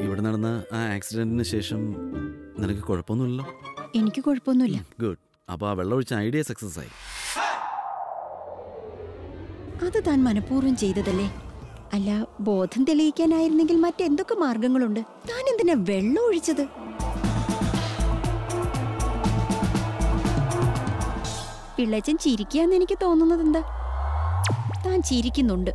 ഇവിടെ നടന്ന ആ ആക്സിഡന്റിന് ശേഷം നിനക്ക് കുഴപ്പമൊന്നുമില്ലല്ലോ എനിക്ക് കുഴപ്പമൊന്നുമില്ല ഗുഡ് അപ്പോൾ ആ വെള്ളം ഒഴിച്ച ഐഡിയ സക്സസ് ആയി അത് താൻ മനഃപൂർവ്വം ചെയ്തതല്ലേ അല്ല ബോധം തെളിയിക്കാനായിരുന്നെങ്കിൽ മറ്റെന്തൊക്കെ മാർഗങ്ങളുണ്ട് താൻ എന്തിനാ വെള്ളം ഒഴിച്ചത് പിള്ളേച്ചൻ ചിരിക്കാന്ന് എനിക്ക് തോന്നുന്നത് എന്താ താൻ ചിരിക്കുന്നുണ്ട്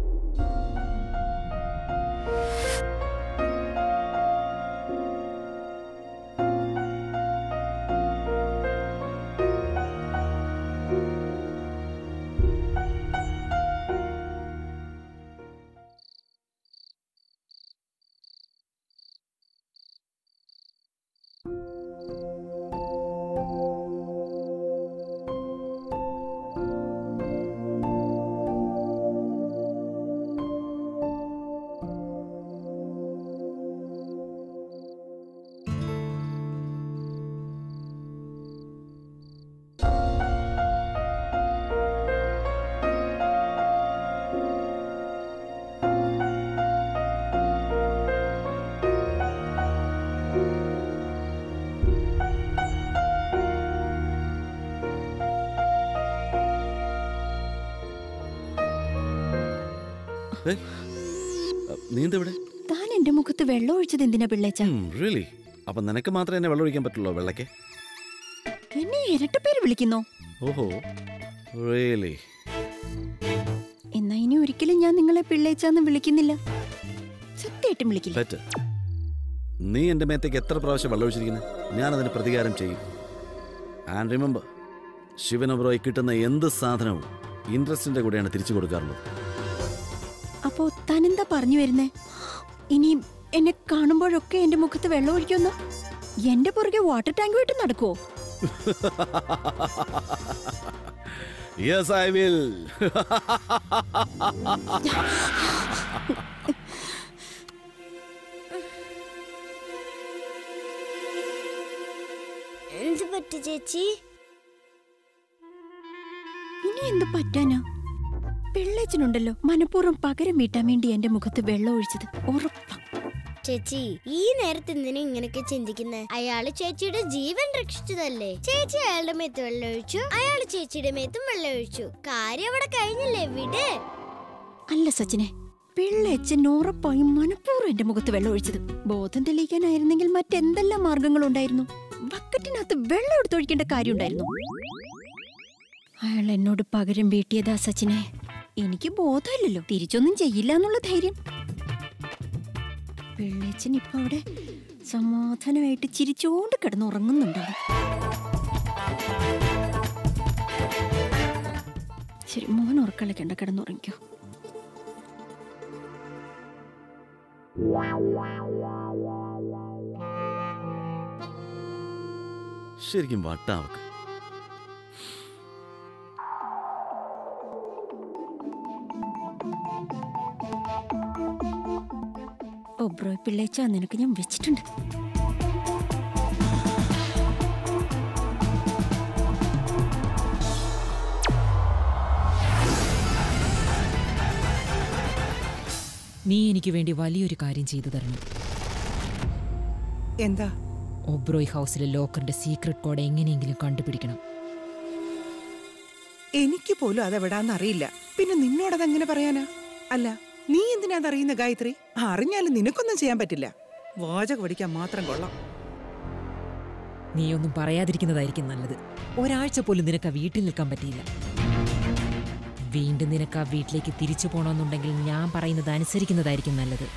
ഏയ്, നീ എന്താ ഇവിടെ താൻ എന്റെ മുഖത്ത് വെള്ളം ഒഴിച്ചത് എന്തിനാ പിള്ളേച്ച റിയലി അപ്പം നിനക്ക് മാത്രമേ എന്നെ വെള്ളം ഒഴിക്കാൻ പറ്റുള്ളൂ വെള്ളಕ್ಕೆ എന്നെ ഇരട്ടപ്പേര് വിളിക്കുന്നോ ഓഹോ റിയലി എന്നാ ഇനി ഒരിക്കലും ഞാൻ നിങ്ങളെ പിള്ളേച്ചാന്ന് വിളിക്കുന്നില്ല സത്യമായിട്ടും വിളിക്കില്ല തെറ്റ് നീ എൻ്റെ മേത്തേക്ക് എത്ര പ്രാവശ്യം വെള്ളം ഒഴിച്ചിരിക്കുന്നത് ഞാനതിന് പ്രതികാരം ചെയ്യും ആൻഡ് റിമെമ്പർ ശിവനബ്രോയി കിട്ടുന്ന എന്ത് സാധനവും ഇൻട്രസ്റ്റിൻ്റെ കൂടെയാണ് തിരിച്ചു കൊടുക്കാറുള്ളത് അപ്പോ താൻ എന്താ പറഞ്ഞു വരുന്നേ ഇനി എന്നെ കാണുമ്പോഴൊക്കെ എന്റെ മുഖത്ത് വെള്ളം ഒഴിക്കുന്ന എന്റെ പുറകെ വാട്ടർ ടാങ്ക് വിട്ട് നടക്കുവോ യെസ് ഐ വിൽ എന്ത് പറ്റി ചേച്ചി ഇനി എന്ത് പറ്റാനാ പിള്ളേച്ചനുണ്ടല്ലോ മനഃപൂർവ്വം പകരം വീട്ടാൻ വേണ്ടി എന്റെ മുഖത്ത് വെള്ളം ഒഴിച്ചത് ഉറപ്പാ ചേച്ചി ഈ നേരത്തെ എന്തിനാ ഇങ്ങനെയൊക്കെ ചിന്തിക്കുന്നേ അയാള് ചേച്ചിയുടെ ജീവൻ രക്ഷിച്ചതല്ലേ ചേച്ചി അയാളുടെ മേത്ത് വെള്ളം ഒഴിച്ചു അയാള് ചേച്ചിയുടെ മേത്തും വെള്ളം ഒഴിച്ചു കാര്യം അവിടെ കഴിഞ്ഞില്ലേ വിട് അല്ല സച്ചിനെ പിള്ളേച്ചൻ ഉറപ്പായും മനഃപൂർവ്വം എന്റെ മുഖത്ത് വെള്ളം ഒഴിച്ചത് ബോധം തെളിയിക്കാനായിരുന്നെങ്കിൽ മറ്റെന്തെല്ലാം മാർഗങ്ങളുണ്ടായിരുന്നു ബക്കറ്റിനകത്ത് വെള്ളം എടുത്തൊഴിക്കേണ്ട കാര്യമുണ്ടായിരുന്നു അയാൾ എന്നോട് പകരം വീട്ടിയതാ സച്ചിനെ എനിക്ക് ബോധമില്ലല്ലോ തിരിച്ചൊന്നും ചെയ്യില്ല എന്നുള്ള ധൈര്യം പിള്ളേച്ചൻ ഇപ്പൊ അവിടെ സമാധാനമായിട്ട് ചിരിച്ചോണ്ട് കിടന്നുറങ്ങുന്നുണ്ടാവും ശരി മോൻ ഉറക്കളക്കണ്ട കിടന്നുറങ്ങിക്കോ ശരിക്കും വട്ടാവക്ക് ഒബ്രോയ് പിള്ളേച്ച നിനക്ക് ഞാൻ വെച്ചിട്ടുണ്ട് നീ എനിക്ക് വേണ്ടി വലിയൊരു കാര്യം ചെയ്തു തരണം എന്താ ഒബ്രോയ് ഹൗസിലെ ലോക്കറിന്റെ സീക്രട്ട് കോഡ് എങ്ങനെയെങ്കിലും കണ്ടുപിടിക്കണം എനിക്ക് പോലും അതെവിടാന്ന് അറിയില്ല പിന്നെ നിന്നോടത് എങ്ങനെ പറയാനാ അല്ല നീ എന്തിനാ അതറിയുന്ന ഗായത്രി അറിഞ്ഞാലും നിനക്കൊന്നും ചെയ്യാൻ പറ്റില്ല വാചക പഠിക്കാൻ മാത്രം കൊള്ളാം നീ ഒന്നും പറയാതിരിക്കുന്നതായിരിക്കും നല്ലത് ഒരാഴ്ച പോലും നിനക്ക് ആ വീട്ടിൽ നിൽക്കാൻ പറ്റിയില്ല വീണ്ടും നിനക്ക് ആ വീട്ടിലേക്ക് തിരിച്ചു പോകണമെന്നുണ്ടെങ്കിൽ ഞാൻ പറയുന്നത് അനുസരിക്കുന്നതായിരിക്കും നല്ലത്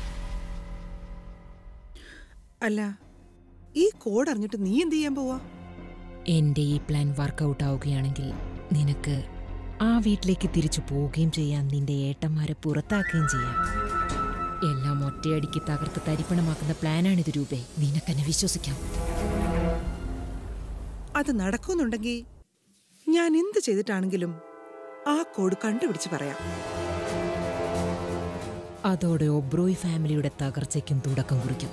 അല്ല ഈ കോഡ് അറിഞ്ഞിട്ട് നീ എന്ത് ചെയ്യാൻ പോവാ എന്റെ ഈ പ്ലാൻ വർക്കൗട്ട് ആവുകയാണെങ്കിൽ നിനക്ക് ആ വീട്ടിലേക്ക് തിരിച്ചു പോവുകയും ചെയ്യാം നിന്റെ ഏട്ടന്മാരെ പുറത്താക്കുകയും ചെയ്യാം എല്ലാം ഒറ്റയടിക്ക് തകർത്ത് തരിപ്പണമാക്കുന്ന പ്ലാനാണിത് രൂപേ നിനക്കെന്നെ വിശ്വസിക്കാം അത് നടക്കുന്നുണ്ടെങ്കിൽ ഞാൻ എന്ത് ചെയ്തിട്ടാണെങ്കിലും ആ കോഡ് കണ്ടുപിടിച്ച് പറയാം അതോടെ ഒബ്രോയ് ഫാമിലിയുടെ തകർച്ചയ്ക്കും തുടക്കം കുറിക്കും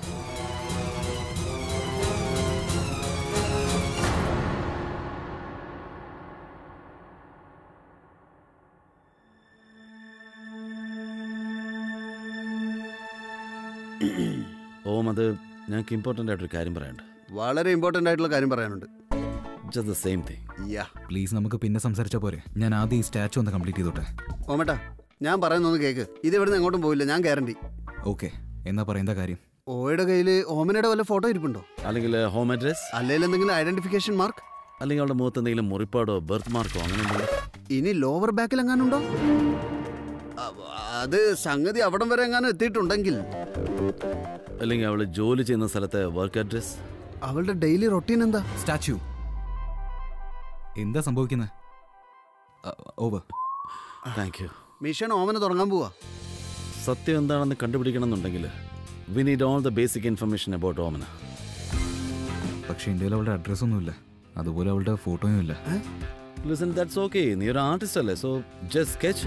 ഓം അത് ഞങ്ങൾക്ക് ഇമ്പോർട്ടൻ്റ് ആയിട്ടൊരു കാര്യം പറയാനുണ്ട് വളരെ ഇമ്പോർട്ടൻ്റ് ആയിട്ടുള്ള കാര്യം പറയാനുണ്ട് just the same thing yeah please നമുക്ക് പിന്നെ സംസാരിച്ചാൽ പോരെ ഞാൻ ആദ്യം ഈ സ്റ്റാച്ചു ഒന്ന് കംപ്ലീറ്റ് ചെയ്തോട്ടെ ഓമേട്ടാ ഞാൻ പറയുന്നൊന്ന് കേക്ക് ഇത് ഇവിടുന്ന് എങ്ങോട്ടും പോയില്ല ഞാൻ ഗ്യാരണ്ടി ഓക്കെ എന്നാ പറയുന്ന കാര്യം ഓയുടെ കയ്യിൽ ഓമനയുടെ വല്ല ഫോട്ടോ ഇരിപ്പുണ്ടോ അല്ലെങ്കിൽ ഹോം അഡ്രസ് അല്ലെങ്കിൽ എന്തെങ്കിലും ഐഡന്റിഫിക്കേഷൻ മാർക്ക് അല്ലെങ്കിൽ അവളുടെ മുഖത്ത് എന്തെങ്കിലും മുറിപ്പാടോ ബർത്ത് മാർക്കോ അങ്ങനെ എന്തെങ്കിലും ഇനി ലോവർ ബാക്കിൽ എങ്ങാനുണ്ടോ അവ- അത് സംഗതി അവിടം വരെ എങ്ങാനും എത്തിയിട്ടുണ്ടെങ്കിൽ അല്ലെങ്കിൽ അവൾ ജോലി ചെയ്യുന്ന സ്ഥലത്തെ വർക്ക് അഡ്രസ് അവളുടെ ഡെയിലി റൊട്ടീൻ എന്താ സ്റ്റാച്ചു എന്താ സംഭവിക്കുന്നത് over thank you mission Omana തുടങ്ങാൻ പോവാ സത്യം എന്താണെന്ന് കണ്ടുപിടിക്കണം എന്നുണ്ടെങ്കിൽ we need all the basic information about Omana പക്ഷേ ഇന്ത്യയിൽ അവളുടെ അഡ്രസ്സൊന്നുമില്ല അതുപോലെ അവളുടെ ഫോട്ടോയും ഇല്ല ലിസൺ ദാറ്റ്സ് ഓക്കെ നീ ഒരു ആർട്ടിസ്റ്റ് അല്ലേ സോ ജസ്റ്റ് സ്കെച്ച്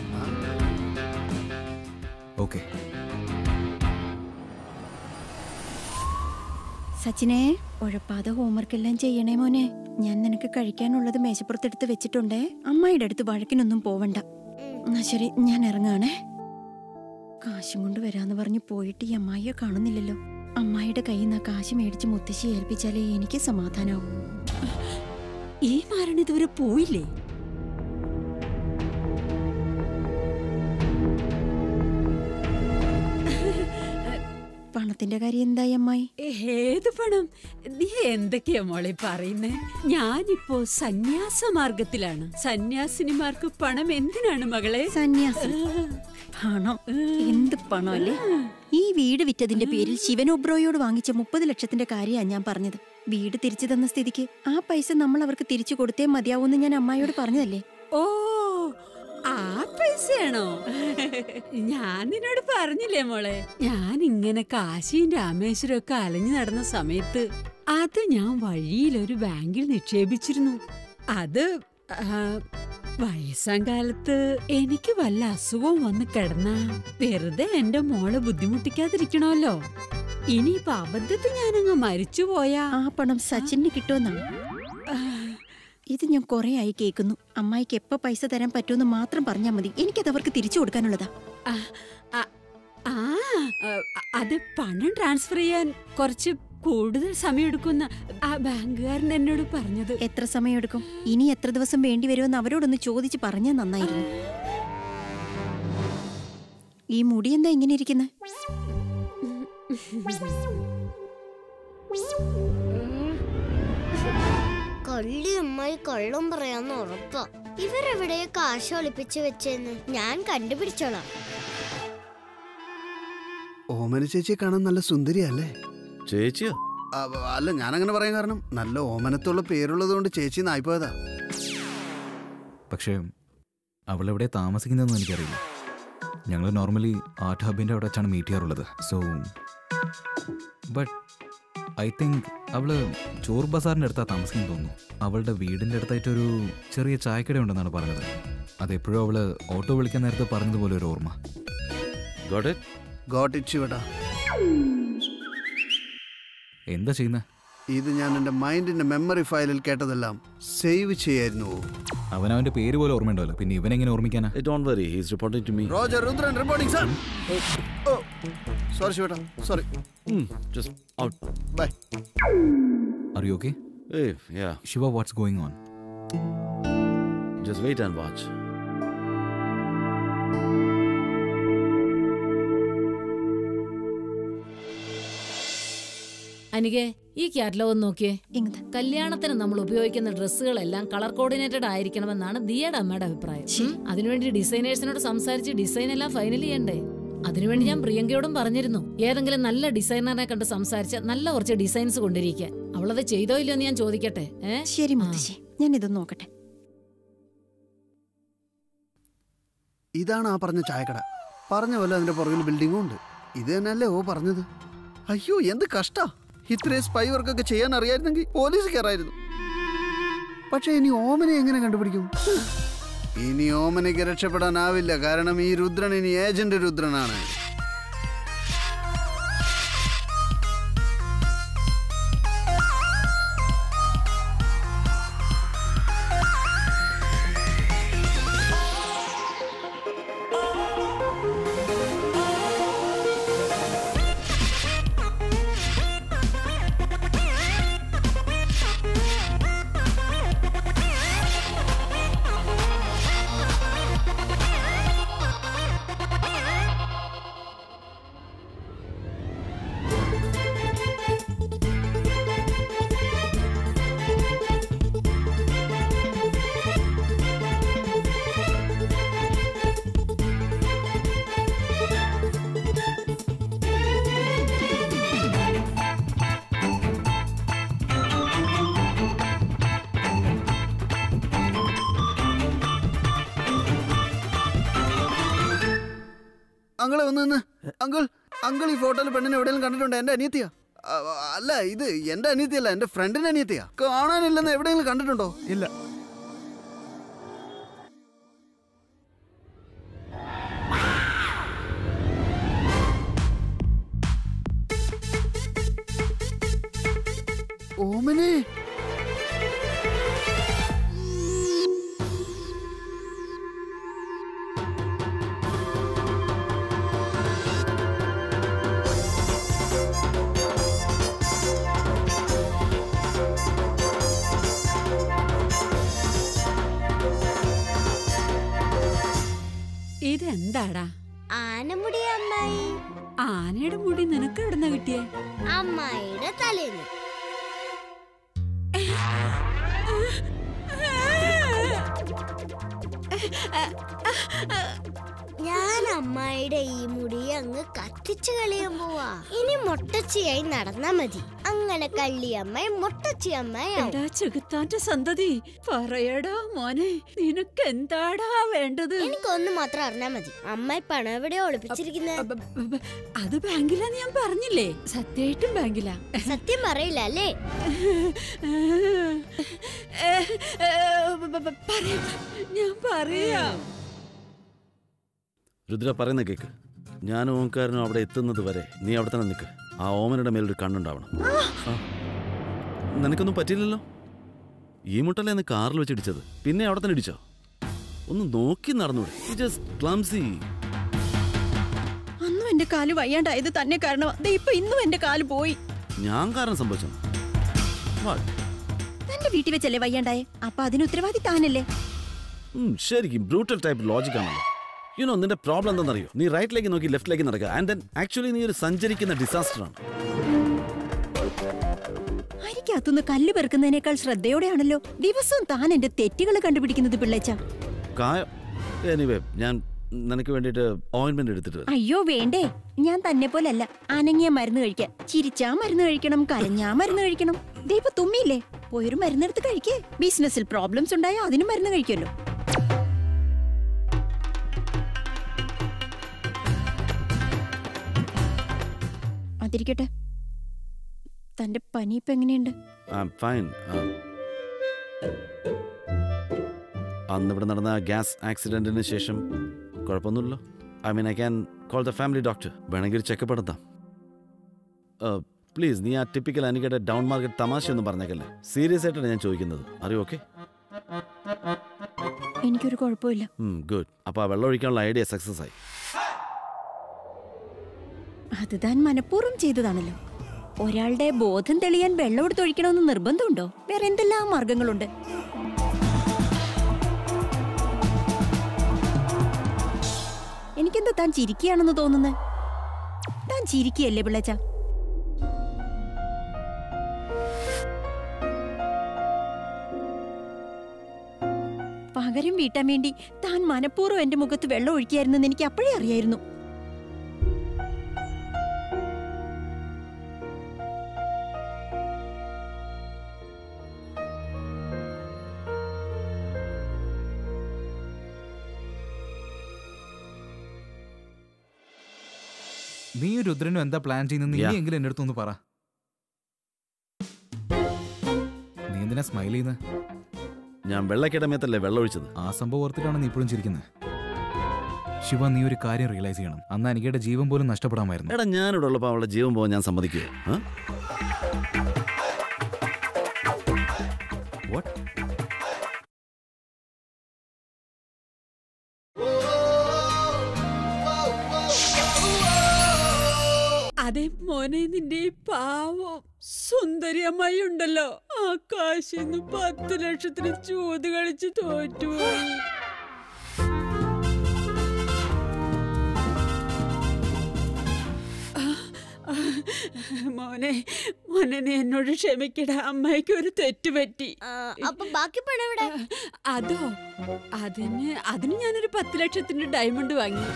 ഓക്കെ സച്ചിനെ ഉഴപ്പാതെ ഹോംവർക്ക് എല്ലാം ചെയ്യണേ മോനെ ഞാൻ നിനക്ക് കഴിക്കാനുള്ളത് മേശപ്പുറത്തെടുത്ത് വെച്ചിട്ടുണ്ടേ അമ്മായിയുടെ അടുത്ത് വഴക്കിനൊന്നും പോവണ്ട എന്നാ ശരി ഞാൻ ഇറങ്ങാണേ കാശും കൊണ്ട് വരാന്ന് പറഞ്ഞ് പോയിട്ട് ഈ അമ്മായിയെ കാണുന്നില്ലല്ലോ അമ്മായിയുടെ കയ്യിൽ നിന്ന് ആ കാശ് മേടിച്ച് മുത്തശ്ശി ഏൽപ്പിച്ചാലേ എനിക്ക് സമാധാനാവും ഈ മാരൻ ഇതുവരെ പോയില്ലേ പണത്തിന്റെ കാര്യം എന്തായി അമ്മായി ഏത് പണം നീ എന്തൊക്കെയാ മോളെ പറയുന്നേ ഞാനിപ്പോ സന്യാസ മാർഗത്തിലാണ് സന്യാസിനിമാർക്ക് പണം എന്തിനാണ് മകളെ സന്യാസം പണം എന്ത് പണം അല്ലേ ഈ വീട് വിറ്റതിന്റെ പേരിൽ ശിവൻ ഒബ്രോയോട് വാങ്ങിച്ച മുപ്പത് ലക്ഷത്തിന്റെ കാര്യമാണ് ഞാൻ പറഞ്ഞത് വീട് തിരിച്ചു തന്ന സ്ഥിതിക്ക് ആ പൈസ നമ്മൾ അവർക്ക് തിരിച്ചു കൊടുത്തേ മതിയാവൂന്ന് ഞാൻ അമ്മായിയോട് പറഞ്ഞതല്ലേ ഓ ആ പൈസയാണോ ഞാൻ നിന്നോട് പറഞ്ഞില്ലേ മോളെ ഞാൻ ഇങ്ങനെ കാശിയും രാമേശ്വരം ഒക്കെ അലഞ്ഞു നടന്ന സമയത്ത് അത് ഞാൻ വഴിയിൽ ഒരു ബാങ്കിൽ നിക്ഷേപിച്ചിരുന്നു അത് ആ, വയസ്സാം കാലത്ത് എനിക്ക് വല്ല അസുഖവും വന്ന് കിടന്നാ വെറുതെ എന്റെ മോളെ ബുദ്ധിമുട്ടിക്കാതിരിക്കണമല്ലോ ഇനിയിപ്പൊ അബദ്ധത്തിൽ ഞാനങ്ങ് മരിച്ചു പോയാ ആ പണം സച്ചിന് കിട്ടുമെന്നാണ് ഇത് ഞാൻ കുറെ ആയി കേൾക്കുന്നു അമ്മായിക്ക് എപ്പോ പൈസ തരാൻ പറ്റുമെന്ന് മാത്രം പറഞ്ഞാൽ മതി എനിക്കത് അവർക്ക് തിരിച്ചു കൊടുക്കാനുള്ളതാ ആ, ആ, ആ, അത് പണം ട്രാൻസ്ഫർ ചെയ്യാൻ കുറച്ച് കൂടുതൽ സമയമെടുക്കുന്ന ആ ബാങ്കുകാരൻ എന്നോട് പറഞ്ഞത് എത്ര സമയമെടുക്കും ഇനി എത്ര ദിവസം വേണ്ടി വരുമെന്ന് അവരോടൊന്ന് ചോദിച്ച് പറഞ്ഞാൽ നന്നായിരുന്നു ഈ മുടി എന്താ ഇങ്ങനെ ഇരിക്കുന്നത് കൊള്ളി അമ്മായി കള്ളം പറയാന്ന് ഉറപ്പാ ഇവരെവിടെയോ കാശ് ഒളിപ്പിച്ചു വെച്ചെന്ന് ഞാൻ കണ്ടുപിടിച്ചോളാം ഓമന ചേച്ചിയെ കാണാൻ നല്ല സുന്ദരിയല്ലേ ചേച്ചിയോ അവ- അല്ല ഞാനങ്ങനെ പറയാൻ കാരണം നല്ല ഓമനത്തുള്ള പേരുള്ളത് കൊണ്ട് ചേച്ചി നായിപ്പോയതാ പക്ഷേ അവളെവിടെ താമസിക്കുന്നതെന്ന് എനിക്കറിയില്ല ഞങ്ങൾ നോർമലി ആർട്ട് ഹബിൻ്റെ അവിടെ വെച്ചാണ് മീറ്റ് ചെയ്യാറുള്ളത് സോ ബട്ട് ഐ തിങ്ക് അവള് ചോർ ബസാറിൻ്റെ അടുത്താണ് താമസിക്കുന്നു തോന്നുന്നു അവളുടെ വീടിൻ്റെ അടുത്തായിട്ടൊരു ചെറിയ ചായക്കട ഉണ്ടെന്നാണ് പറഞ്ഞത് അതെപ്പോഴും അവള് ഓട്ടോ വിളിക്കാൻ നേരത്തെ പറഞ്ഞതുപോലെ ഒരു ഓർമ്മ ഗോട്ട് ഇറ്റ് ഗോട്ട് ഇറ്റ് ശിവടാ എന്താ ചെയ്യുന്നത് ഇത് ഞാൻ എൻ്റെ മൈൻഡിന്റെ മെമ്മറി ഫയലിൽ കേട്ടതെല്ലാം സേവ് ചെയ്യായിരുന്നു അവനവൻ്റെ പേര് പോലെ ഓർമ്മയുണ്ടല്ലോ പിന്നെ ഇവനെങ്ങനെ ഓർമ്മിക്കാനാ don't worry he's reporting to me Roger Rudran reporting sir sorry ശിവട്ടാ sorry just out bye are you okay hey yeah Shiva what's going on just wait and watch അനികെ ഈ കാറ്റലോഗ് ഒന്ന് നോക്കിയേ ഇങ്ങത്തെ കല്യാണത്തിന് നമ്മൾ ഉപയോഗിക്കുന്ന ഡ്രസ്സുകളെല്ലാം കളർ കോർഡിനേറ്റഡ് ആയിരിക്കണമെന്നാണ് ദിയയുടെ അമ്മയുടെ അഭിപ്രായം ഉം, അതിനുവേണ്ടി ഡിസൈനേഴ്സിനോട് സംസാരിച്ച് ഡിസൈൻ എല്ലാം ഫൈനൽ ചെയ്യണ്ടേ അതിനുവേണ്ടി ഞാൻ പ്രിയങ്കയോടും പറഞ്ഞിരുന്നു ഏതെങ്കിലും നല്ല ഡിസൈനറെ കണ്ട് സംസാരിച്ച് നല്ല കുറച്ച് ഡിസൈൻസ് കൊണ്ടിരിക്കാൻ അവളത് ചെയ്തോ ഇല്ലയോ എന്ന് ഞാൻ ചോദിക്കട്ടെ ഏ ശരി മുത്തശ്ശി ഞാൻ ഇതൊന്ന് നോക്കട്ടെ ഇതാണ് ആ പറഞ്ഞ ചായക്കട പറഞ്ഞ പോലെ അതിന്റെ പുറകിൽ ബിൽഡിങ്ങും ഉണ്ട് ഇത് തന്നെയല്ലേ ഓ പറഞ്ഞത് അയ്യോ എന്ത് കഷ്ടാ ഇത്രയും സ്പൈ വർക്കൊക്കെ ചെയ്യാൻ അറിയായിരുന്നെങ്കിൽ പോലീസ് കയറായിരുന്നു പക്ഷെ ഇനി ഓമനെ എങ്ങനെ കണ്ടുപിടിക്കും ഇനി ഓമനയ്ക്ക് രക്ഷപ്പെടാനാവില്ല കാരണം ഈ രുദ്രൻ ഇനി ഏജന്റ് രുദ്രനാണ് അങ്കിളെ ഒന്ന് നിന്ന് അങ്കിൾ അങ്കിൾ ഈ ഫോട്ടോയിൽ പെണ്ണിനെ എവിടെയെങ്കിലും കണ്ടിട്ടുണ്ടോ എന്റെ അനിയത്തിയാ അ, അല്ല ഇത് എന്റെ അനിയത്തിയല്ല എന്റെ ഫ്രണ്ടിന്റെ അനിയത്തിയാ കാണാനില്ലെന്ന് എവിടെയെങ്കിലും കണ്ടിട്ടുണ്ടോ ഇല്ല ഓമനെ ഇതെന്താടാ ആനമുടി അമ്മായി ആനയുടെ മുടി നിനക്ക് എവിടുന്ന കിട്ടിയേ അമ്മായിയുടെ തലേന്ന് ഞാൻ അമ്മായിയുടെ ഈ മുടി അങ്ങ് കത്തിച്ചു കളയാൻ പോവാ ഇനി മൊട്ടച്ചിയായി നടന്നാ മതി അങ്ങനെ കള്ളിയമ്മായി മൊട്ടച്ചിയമ്മായാവും എടാ ചെകുത്താന്റെ സന്തതി പറയടാ മോനെ നിനക്ക് എന്താടാ വേണ്ടത് എനിക്കൊന്ന് മാത്രം അറിഞ്ഞാ മതി അമ്മായി പണം എവിടെയോ ഒളിപ്പിച്ചിരിക്കുന്നത് അബ- ബ- അത് ബാങ്കിലാന്ന് ഞാൻ പറഞ്ഞില്ലേ സത്യമായിട്ടും ബാങ്കിലാ സത്യം പറയില്ല അല്ലേ ഏ, ഏ, ബ- ബ- ബ- പറയാം ഞാൻ പറയാം രുദ്ര പറയുന്ന കേക്ക് ഞാനും ഓംകാരനും അവിടെ എത്തുന്നത് വരെ നീ അവിടെ തന്നെ നിൽക്ക് ആ ഓമനയുടെ മേലൊരു കണ്ണുണ്ടാവണം ആ. നിനക്കൊന്നും പറ്റില്ലല്ലോ ഈ മുട്ടല്ലേ അന്ന് കാറിൽ വെച്ചിടിച്ചത് പിന്നെ അവിടെ തന്നെ ഇടിച്ചോ ഒന്ന് നോക്കി നടന്നൂടെ ജസ്റ്റ് ക്ലംസി അന്നും എന്റെ കാല് വയ്യാണ്ടായത് തന്നെ കാരണം ദേ ഇപ്പൊ ഇന്നും എന്റെ കാല് പോയി ഞാൻ കാരണം സംഭവിച്ചു What? തന്റെ വീട്ടിൽ വെച്ചല്ലേ വയ്യാണ്ടായേ അപ്പൊ അതിന് ഉത്തരവാദി താനല്ലേ ഉം, ശരിക്കും ബ്രൂട്ടൽ ടൈപ്പ് ലോജിക് ആണല്ലോ യുനോ നിന്റെ പ്രോബ്ലം എന്താണെന്നറിയോ നീ റൈറ്റിലേക്ക് നോക്കി ലെഫ്റ്റിലേക്ക് നടക്കുക ആൻഡ് ദെൻ ആക്ച്വലി നീ ഒരു സഞ്ചരിക്കുന്ന ഡിസാസ്റ്റർ ആണ് അരിക്കകത്തുനിന്ന് കല്ല് പെറുക്കുന്നതിനേക്കാൾ ശ്രദ്ധയോടെയാണല്ലോ ദിവസവും താൻ എന്റെ തെറ്റുകൾ കണ്ടുപിടിക്കുന്നത് പിള്ളേച്ച കായ എനിവേ ഞാൻ നിനക്ക് വേണ്ടിയിട്ട് ഓയിൻമെന്റ് എടുത്തിട്ട് വരാം. അയ്യോ വേണ്ടേ ഞാൻ തന്നെ പോലല്ല അനങ്ങിയ മരുന്ന് കഴിക്കാൻ ചിരിച്ചാ മരുന്ന് കഴിക്കണം കരഞ്ഞാ മരുന്ന് കഴിക്കണം ദേ ഇപ്പൊ തുമ്മിയില്ലേ പോയൊരു മരുന്നെടുത്ത് കഴിക്കേ ബിസിനസ്സിൽ പ്രോബ്ലംസ് ഉണ്ടായാൽ അതിനും മരുന്ന് കഴിക്കുമല്ലോ അതിരിക്കട്ടെ തന്റെ പനി ഇപ്പൊ എങ്ങനെയുണ്ട് I'm fine. Um, അന്ന് ഇവിടെ നടന്ന ഗ്യാസ് ആക്സിഡന്റിന് ശേഷം കുഴപ്പമൊന്നുമില്ലല്ലോ I mean I can call the family doctor വേണമെങ്കിൽ ഒരു ചെക്കപ്പ് നടത്താം പ്ലീസ് നീ ആ ടിപ്പിക്കൽ അനിക്കയുടെ ഡൗൺ മാർക്കറ്റ് തമാശയൊന്നും പറഞ്ഞേക്കല്ലേ സീരിയസ് ആയിട്ടാണ് ഞാൻ ചോദിക്കുന്നത് അറിയോ ഓക്കെ എനിക്കൊരു കുഴപ്പമില്ല ഗുഡ് അപ്പോൾ ആ വെള്ളം ഒഴിക്കാനുള്ള ഐഡിയ സക്സസ് ആയി അത് താൻ മനഃപൂർവ്വം ചെയ്തതാണല്ലോ ഒരാളുടെ ബോധം തെളിയാൻ വെള്ളം എടുത്തൊഴിക്കണമെന്ന് നിർബന്ധമുണ്ടോ വേറെ എന്തെല്ലാം മാർഗങ്ങളുണ്ട് എനിക്കെന്താ താൻ ചിരിക്കുകയാണെന്ന് തോന്നുന്നത് താൻ ചിരിക്കുകയല്ലേ പിള്ളച്ച പകരം വീട്ടാൻ വേണ്ടി താൻ മനഃപൂർവ്വം എന്റെ മുഖത്ത് വെള്ളം ഒഴിക്കായിരുന്നെന്ന് എനിക്ക് അപ്പോഴേ അറിയായിരുന്നു നീ രുദ്രനും എന്താ പ്ലാൻ ചെയ്യുന്നത് Yeah. നീ എങ്കിലും എൻ്റെ അടുത്തൊന്ന് പറ നീ എന്തിനാ സ്മൈൽ ചെയ്യുന്നത് ഞാൻ വെള്ളക്കയുടെ മേത്തല്ലേ വെള്ളം ഒഴിച്ചത് ആ സംഭവം ഓർത്തിട്ടാണ് നീ ഇപ്പോഴും ചിരിക്കുന്നത് ശിവ നീ ഒരു കാര്യം റിയലൈസ് ചെയ്യണം അന്ന് എനിക്കയുടെ ജീവൻ പോലും നഷ്ടപ്പെടാമായിരുന്നു എടാ ഞാനിവിടെ ഉള്ളപ്പോൾ അവളുടെ ജീവൻ പോകാൻ ഞാൻ സമ്മതിക്കുമോ ആ വാട്ട് അതെ മോനെ നിന്റെ ഈ പാവം സുന്ദരി അമ്മായി ഉണ്ടല്ലോ ആകാശിന്ന് പത്ത് ലക്ഷത്തിന് ചൂത് കളിച്ച് തോറ്റുപോയി മോനെ മോനെ നീ എന്നോട് ക്ഷമിക്കട അമ്മായിക്ക് ഒരു തെറ്റ് പറ്റി ആ, അപ്പൊ ബാക്കി പണം എവിടെ അതോ അതിന് അതിന് ഞാനൊരു പത്ത് ലക്ഷത്തിന്റെ ഡയമണ്ട് വാങ്ങി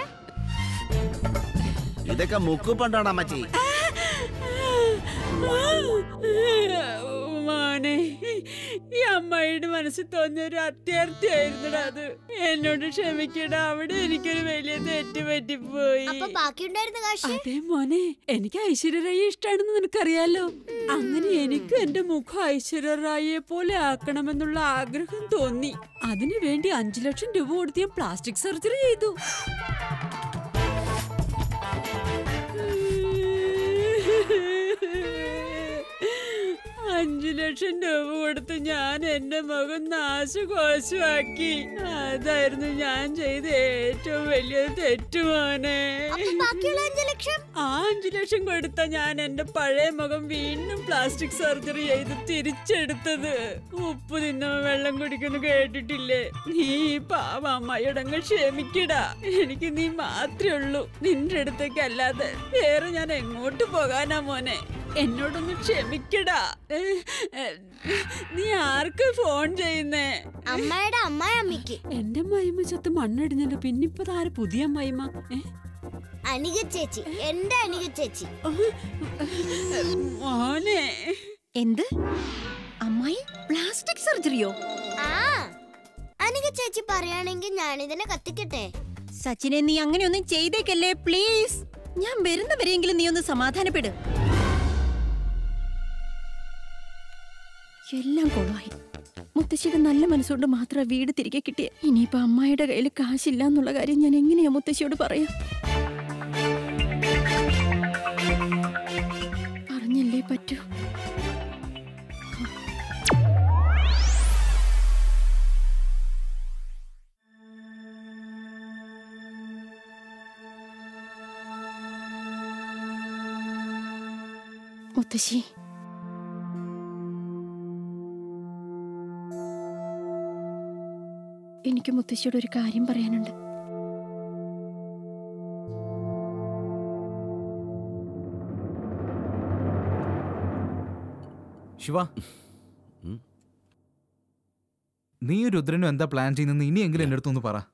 ഇതൊക്കെ മുക്കുപണ്ടാണ് അമ്മച്ചി മോനെ മോനെ ഈ അമ്മായിയുടെ മനസ്സിൽ തോന്നിയ ഒരു അത്യാർത്ഥിയായിരുന്നടാ അത് എന്നോട് ക്ഷമിക്കടാ അവിടെ എനിക്കൊരു വലിയ തെറ്റ് പറ്റിപ്പോയി അപ്പൊ ബാക്കിയുണ്ടായിരുന്ന കാശ് അതെ മോനെ എനിക്ക് ഐശ്വര്യറായി ഇഷ്ടാണെന്ന് നിനക്കറിയാലോ അങ്ങനെ എനിക്കും എന്റെ മുഖം ഐശ്വര്യറായിയെ പോലെ ആക്കണമെന്നുള്ള ആഗ്രഹം തോന്നി അതിനു വേണ്ടി അഞ്ചു ലക്ഷം രൂപ കൊടുത്ത് ഞാൻ പ്ലാസ്റ്റിക് സർജറി ചെയ്തു അഞ്ചു ലക്ഷം രൂപ കൊടുത്ത് ഞാൻ എന്റെ മകൻ നാശകോശമാക്കി അതായിരുന്നു ഞാൻ ചെയ്ത ഏറ്റവും വലിയൊരു തെറ്റ് മോനെ അപ്പൊ ബാക്കിയുള്ള അഞ്ചു ലക്ഷം ആ അഞ്ചു ലക്ഷം കൊടുത്ത ഞാൻ എന്റെ പഴയ മുഖം വീണ്ടും പ്ലാസ്റ്റിക് സർജറി ചെയ്ത് തിരിച്ചെടുത്തത് ഉപ്പ് തിന്നോ വെള്ളം കുടിക്കുന്നു കേട്ടിട്ടില്ലേ നീ ഈ പാവ അമ്മയോടങ്ങ് ക്ഷമിക്കടാ എനിക്ക് നീ മാത്രമേ ഉള്ളൂ നിന്റെ അടുത്തേക്ക് അല്ലാതെ വേറെ ഞാൻ എങ്ങോട്ട് പോകാനാ മോനെ എന്നോടൊന്ന് ക്ഷമിക്കടാ ഏ, ഏ, നീ ആർക്ക് ഫോൺ ചെയ്യുന്നേ അമ്മയുടെ അമ്മായി അമ്മയ്ക്ക് എന്റെ അമ്മായിമ്മ ചത്ത് മണ്ണടിഞ്ഞല്ലോ പിന്നിപ്പോ ആര് പുതിയ അമ്മായിമ്മ ഏ അനിക ചേച്ചി എന്റെ അനിക ചേച്ചി മോനെ എന്ത് അമ്മായി പ്ലാസ്റ്റിക് സർജറിയോ ആ അനിക ചേച്ചി പറയുകയാണെങ്കിൽ ഞാനിതിനെ കത്തിക്കട്ടെ സച്ചിനെ നീ അങ്ങനെയൊന്നും ചെയ്തേക്കല്ലേ പ്ലീസ് ഞാൻ വരുന്നവരെയെങ്കിലും നീ ഒന്ന് സമാധാനപ്പെട് എല്ലാം കൊളമായി മുത്തശ്ശിയുടെ നല്ല മനസ്സുകൊണ്ട് മാത്രം വീട് തിരികെ കിട്ടിയ ഇനിയിപ്പോ അമ്മായിയുടെ കയ്യിൽ കാശില്ല എന്നുള്ള കാര്യം ഞാൻ എങ്ങനെയാ മുത്തശ്ശിയോട് പറയാ പറഞ്ഞല്ലേ പറ്റൂ മുത്തശ്ശി എനിക്ക് മുത്തശ്ശിയോട് ഒരു കാര്യം പറയാനുണ്ട് ശിവ ഉം. നീ രുദ്രനും എന്താ പ്ലാൻ ചെയ്യുന്നെന്ന് ഇനിയെങ്കിലും എൻ്റെ അടുത്തൊന്ന് പറ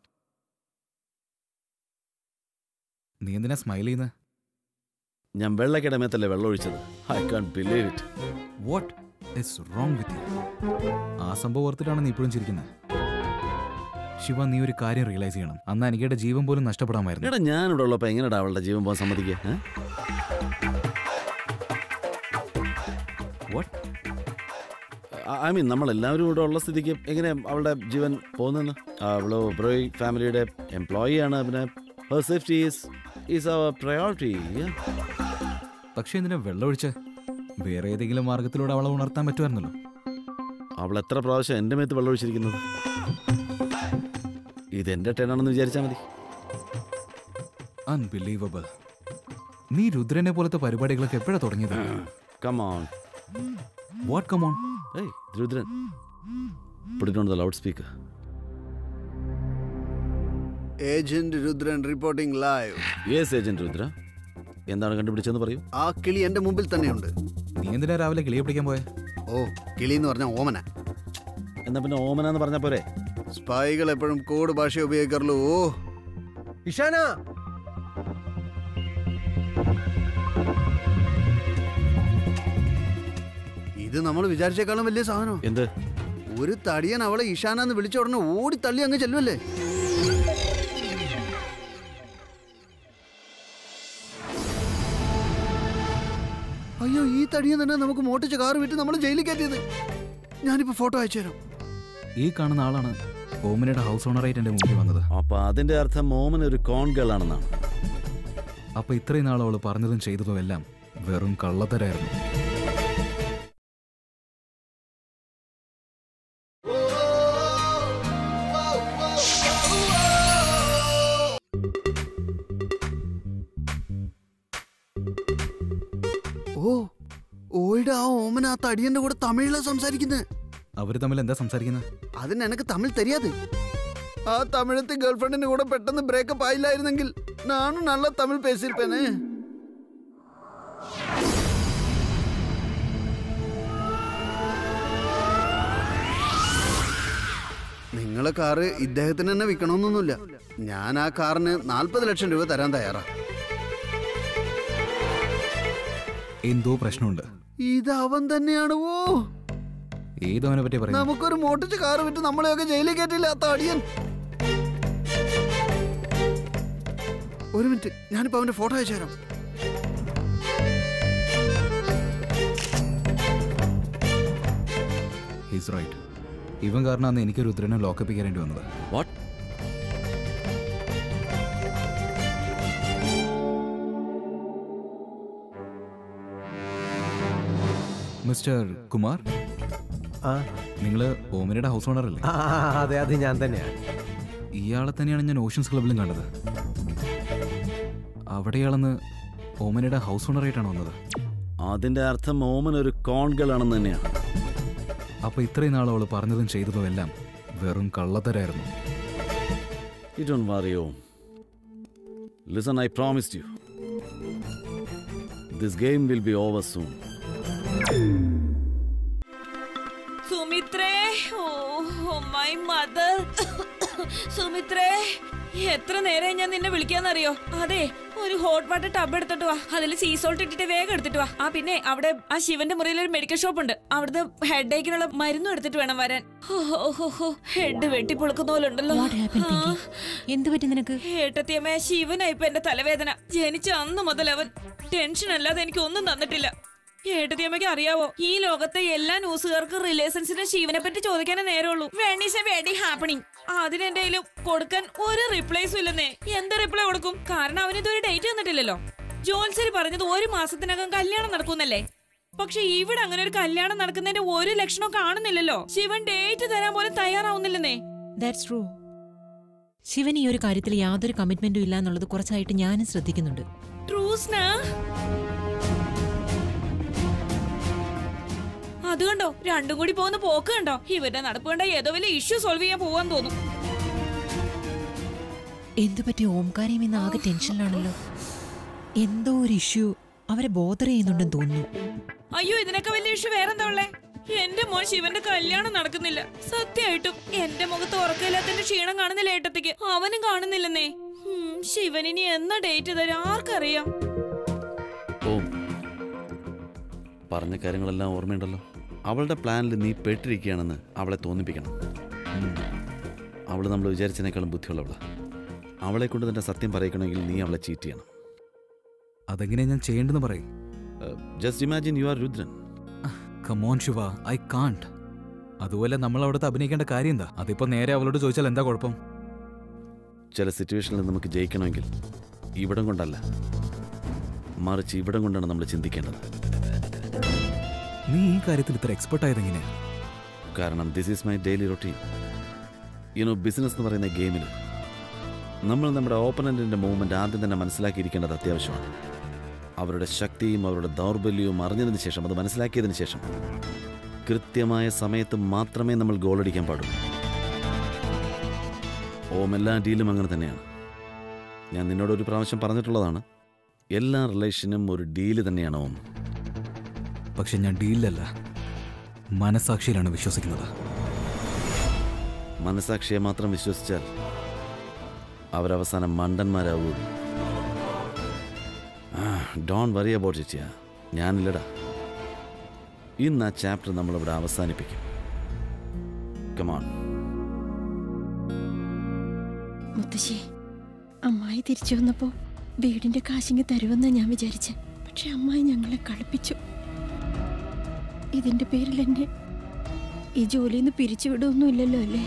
നീ എന്തിനാ സ്മൈൽ ചെയ്യുന്നത് ഞാൻ വെള്ളക്കട മേത്തല്ലേ വെള്ളം ഒഴിച്ചത് I can believe it what is wrong with you ആ സംഭവം ഓർത്തിട്ടാണ് നീ ഇപ്പോഴും ചിരിക്കുന്നത് ശിവ നീ ഒരു കാര്യം റിയലൈസ് ചെയ്യണം അന്ന് എനിക്കയുടെ ജീവൻ പോലും നഷ്ടപ്പെടാമായിരുന്നു എടാ ഞാനിവിടെ ഉള്ളപ്പോ എങ്ങനെയാ അവളുടെ ജീവൻ പോകാൻ സമ്മതിക്കുക വാട്ട് ഐ മീൻ നമ്മൾ എല്ലാവരും ഇവിടെ ഉള്ള സ്ഥിതിക്ക് എങ്ങനെ അവളുടെ ജീവൻ പോകുന്നെന്ന് അവള് ഒബ്രോയ് ഫാമിലിയുടെ എംപ്ലോയി ആണ് പിന്നെ her safety is is our priority പക്ഷെ എന്തിനാ വെള്ളം ഒഴിച്ച് വേറെ ഏതെങ്കിലും മാർഗത്തിലൂടെ അവളെ ഉണർത്താൻ പറ്റുമായിരുന്നല്ലോ അവൾ എത്ര പ്രാവശ്യം എൻ്റെ മേത്ത് വെള്ളം ഒഴിച്ചിരിക്കുന്നത് ഇത് എൻ്റെ ടേണാണെന്ന് വിചാരിച്ചാൽ മതി അൺബിലീവബിൾ നീ രുദ്രനെ പോലത്തെ പരിപാടികളൊക്കെ എപ്പോഴാ തുടങ്ങിയത് come on what come on hey Rudran put it on the loudspeaker agent Rudran reporting live yes agent Rudra എന്താണ് കണ്ടുപിടിച്ചതെന്ന് പറയൂ ആ കിളി എന്റെ മുമ്പിൽ തന്നെയുണ്ട് നീ എന്തിനാ രാവിലെ കിളിയെ പിടിക്കാൻ പോയെ ഓ കിളി എന്ന് പറഞ്ഞ ഓമന എന്നാ പിന്നെ ഓമന എന്ന് പറഞ്ഞാൽ പോരെ സ്പൈകൾ എപ്പോഴും കോഡ് ഭാഷ ഉപയോഗിക്കാറുള്ളൂ ഓ ഇഷാന ഇത് നമ്മൾ വിചാരിച്ചേക്കാളും വലിയ സാധനം എന്ത് ഒരു തടിയൻ അവളെ ഇഷാനാന്ന് വിളിച്ച ഉടനെ ഓടി തള്ളി അങ്ങ് ചെല്ലുമല്ലേ അയ്യോ ഈ തടിയൻ തന്നെ നമുക്ക് മോട്ടിച്ച കാറ് വിട്ട് നമ്മൾ ജയിലിൽ കയറ്റിയത് ഞാനിപ്പോ ഫോട്ടോ അയച്ചു തരാം ഈ കാണുന്ന ആളാണ് ഓമിനയുടെ ഹൗസ് ഓണറായിട്ട് എൻ്റെ മുമ്പിൽ വന്നത് അപ്പൊ അതിന്റെ അർത്ഥം ഓമന ഒരു കോൺ ഗേൾ ആണെന്നാണ് അപ്പൊ ഇത്രയും നാൾ അവൾ പറഞ്ഞതും ചെയ്തതും എല്ലാം വെറും കള്ളത്തരായിരുന്നു ഓ ഓയുടെ ആ ഓമന ആ തടിയന്റെ കൂടെ തമിഴിലാണ് സംസാരിക്കുന്നത് അവർ തമ്മിൽ എന്താ സംസാരിക്കുന്നത് അതിന് എനക്ക് തമിഴ് തെരിയാതെ ആ തമിഴത്തെ ഗേൾഫ്രണ്ടിന്റെ കൂടെ പെട്ടെന്ന് ബ്രേക്കപ്പ് ആയില്ലായിരുന്നെങ്കിൽ നാനും നല്ല തമിഴ് പേസിരിപ്പേനെ നിങ്ങളെ കാറ് ഇദ്ദേഹത്തിന് തന്നെ വിൽക്കണമെന്നൊന്നുമില്ല ഞാൻ ആ കാറിന് നാൽപ്പത് ലക്ഷം രൂപ തരാൻ തയ്യാറാ എന്തോ പ്രശ്നമുണ്ട് ഇത് അവൻ തന്നെയാണ് ഓ ഏതവനെ പറ്റി പറയുന്നത് നമുക്കൊരു മോട്ടിച്ച് കാറ് വിറ്റ് നമ്മളെയൊക്കെ ജയിലിൽ കയറ്റില്ല താടിയൻ ഒരു മിനിറ്റ് ഞാനിപ്പോ അവന്റെ ഫോട്ടോ അയച്ചു തരാം ഹീസ് റൈറ്റ് ഇവൻ കാരണമാണ് എനിക്ക് രുദ്രനെ ലോക്കപ്പ് കയറേണ്ടി വന്നത് വാട്ട് മിസ്റ്റർ കുമാർ ആ നിങ്ങൾ ഓമനയുടെ ഹൗസ് ഓണർ അല്ലേ ആ, അതെ അത് ഞാൻ തന്നെയാണ് ഇയാളെ തന്നെയാണ് ഞാൻ ഓഷ്യൻസ് ക്ലബിലും കണ്ടത് അവിടെയാളെന്ന് ഓമനയുടെ ഹൗസ് ഓണറായിട്ടാണ് വന്നത് അതിന്റെ അർത്ഥം ഓമൻ ഒരു കോൺകളാണെന്ന് തന്നെയാണ് അപ്പൊ ഇത്രയും നാൾ അവൾ പറഞ്ഞതും ചെയ്തതും എല്ലാം വെറും കള്ളത്തരായിരുന്നു You don't worry, Om. Listen, I promised you. This game will be over soon. സുമിത്രേ ഓ മൈ മദർ സുമിത്രേ എത്ര നേരം ഞാൻ നിന്നെ വിളിക്കാന്നറിയോ അതെ ഒരു ഹോട്ട് വാട്ടർ ടബ് എടുത്തിട്ട് വാ അതിൽ സീ സോൾട്ട് ഇട്ടിട്ട് വേഗം എടുത്തിട്ട് വാ ആ പിന്നെ അവിടെ ആ ശിവന്റെ മുറിയിൽ ഒരു മെഡിക്കൽ ഷോപ്പ് ഉണ്ട് അവിടുത്തെ ഹെഡ് ഏക്കിനുള്ള മരുന്നും എടുത്തിട്ട് വേണം വരാൻ ഹെഡ് വെട്ടിപ്പൊളുക്കുന്ന പോലെ ഉണ്ടല്ലോ What happened, Pinky? എന്ത് പറ്റി നിനക്ക് ഏട്ടത്തിയമ്മ ശിവനായിപ്പോ എന്റെ തലവേദന ജനിച്ച അന്ന് മുതൽ അവൻ ടെൻഷൻ അല്ലാതെ എനിക്ക് ഒന്നും തന്നിട്ടില്ല ഏട്ടത്തിയമ്മയ്ക്ക് അറിയാവോ ഈ ലോകത്തെ എല്ലാ ന്യൂസുകാർക്ക് റിലേഷൻസിന്റെ ശിവനെ പറ്റി ചോദിക്കാനേ നേരമുള്ളൂ വെണ്ണീസ് വെടി ഹാപ്പണിങ് അതിനെന്റെ കയ്യിലും കൊടുക്കാൻ ഒരു റിപ്ലൈസും ഇല്ലെന്നേ എന്ത് റിപ്ലൈ കൊടുക്കും കാരണം അവന് ഇതൊരു ഡേറ്റ് തന്നിട്ടില്ലല്ലോ ജോത്സരി പറഞ്ഞത് ഒരു മാസത്തിനകം കല്യാണം നടക്കുന്നല്ലേ പക്ഷെ ഇവിടെ അങ്ങനെ ഒരു കല്യാണം നടക്കുന്നതിന്റെ ഒരു ലക്ഷണവും കാണുന്നില്ലല്ലോ ശിവൻ ഡേറ്റ് തരാൻ പോലും തയ്യാറാവുന്നില്ലെന്നേ ദാറ്റ്സ് ട്രൂ ശിവൻ ഈ ഒരു കാര്യത്തിൽ യാതൊരു കമ്മിറ്റ്മെന്റും ഇല്ല എന്നുള്ളത് കുറച്ചായിട്ട് ഞാനും ശ്രദ്ധിക്കുന്നുണ്ട് ട്രൂസ്നാ അതുകൊണ്ടോ രണ്ടും കൂടി പോകുന്ന പോക്ക് കണ്ടോ ഇവരുടെ നടപ്പ് കണ്ട ഏതോ വലിയ ഇഷ്യൂ സോൾവ് ചെയ്യാൻ പോവാൻ തോന്നും എന്തു പറ്റി ഓംകാരിയും ഇന്ന് ആകെ ടെൻഷനിലാണല്ലോ എന്തോ ഒരു ഇഷ്യൂ അവരെ ബോധർ ചെയ്യുന്നുണ്ടെന്ന് തോന്നുന്നു അയ്യോ ഇതിനൊക്കെ വലിയ ഇഷ്യൂ വേറെന്താ ഉള്ളേ എന്റെ മോൻ ശിവന്റെ കല്യാണം നടക്കുന്നില്ല സത്യമായിട്ടും എന്റെ മുഖത്ത് ഉറക്കമില്ലാത്തതിന്റെ ക്ഷീണം കാണുന്നില്ല ഏട്ടത്തിക്ക് അവനും കാണുന്നില്ലെന്നേ ഉം, ശിവൻ ഇനി എന്നാ ഡേറ്റ് തരാം ആർക്കറിയാം ഓം പറഞ്ഞ കാര്യങ്ങളെല്ലാം ഓർമ്മയുണ്ടല്ലോ അവളുടെ പ്ലാനിൽ നീ പെട്ടിരിക്കുകയാണെന്ന് അവളെ തോന്നിപ്പിക്കണം അവൾ നമ്മൾ വിചാരിച്ചതിനേക്കാളും ബുദ്ധിയുള്ളവളാ അവളെ കൊണ്ട് തന്നെ സത്യം പറയിക്കണമെങ്കിൽ നീ അവളെ ചീറ്റ് ചെയ്യണം അതെങ്ങനെ ഞാൻ ചെയ്യേണ്ടെന്ന് പറയും just imagine you are Rudran come on Shiva I can't അതുപോലെ നമ്മൾ അവിടുത്തെ അഭിനയിക്കേണ്ട കാര്യം എന്താ അതിപ്പോ നേരെ അവളോട് ചോദിച്ചാൽ എന്താ കുഴപ്പം ചില സിറ്റുവേഷനിൽ നമുക്ക് ജയിക്കണമെങ്കിൽ ഇവിടം കൊണ്ടല്ല മറിച്ച് ഇവിടം കൊണ്ടാണ് നമ്മൾ ചിന്തിക്കേണ്ടത് നീ ഈ കാര്യത്തിൽ ഇത്ര എക്സ്പെർട്ട് ആയത് എങ്ങനെയാ കാരണം this is my daily routine you know business എന്ന് പറയുന്ന ഗെയിമിൽ നമ്മൾ നമ്മുടെ ഓപ്പണൻറ്റിൻ്റെ മൂവ്മെൻറ്റ് ആദ്യം തന്നെ മനസ്സിലാക്കിയിരിക്കേണ്ടത് അത്യാവശ്യമാണ് അവരുടെ ശക്തിയും അവരുടെ ദൗർബല്യവും അറിഞ്ഞതിന് ശേഷം അത് മനസ്സിലാക്കിയതിന് ശേഷം കൃത്യമായ സമയത്ത് മാത്രമേ നമ്മൾ ഗോളടിക്കാൻ പാടുള്ളൂ ഓം എല്ലാ ഡീലും അങ്ങനെ തന്നെയാണ് ഞാൻ നിന്നോട് ഒരു പ്രാവശ്യം പറഞ്ഞിട്ടുള്ളതാണ് എല്ലാ റിലേഷനും ഒരു ഡീല് തന്നെയാണ് ഓം പക്ഷെ ഞാൻ ഡീലിലല്ല മനസാക്ഷിയിലാണ് വിശ്വസിക്കുന്നത് മനസാക്ഷിയെ മാത്രം വിശ്വസിച്ചാൽ അവരവസാനം മണ്ടന്മാരാവുള്ളൂ ഡോൺ വറി അബൌട്ട് ചേച്ചിയ ഞാനില്ലടാ ഇന്ന് ആ ചാപ്റ്റർ നമ്മളിവിടെ അവസാനിപ്പിക്കും കമാൺ മുത്തശ്ശി അമ്മായി തിരിച്ചു വന്നപ്പോ വീടിന്റെ കാശിങ് തരുമെന്നാ ഞാൻ വിചാരിച്ചെ പക്ഷെ അമ്മായി ഞങ്ങളെ കളിപ്പിച്ചു ഇതിന്റെ പേരിൽ എന്നെ ഈ ജോലിയിൽ നിന്ന് പിരിച്ചുവിടുമൊന്നുമില്ലല്ലോ അല്ലേ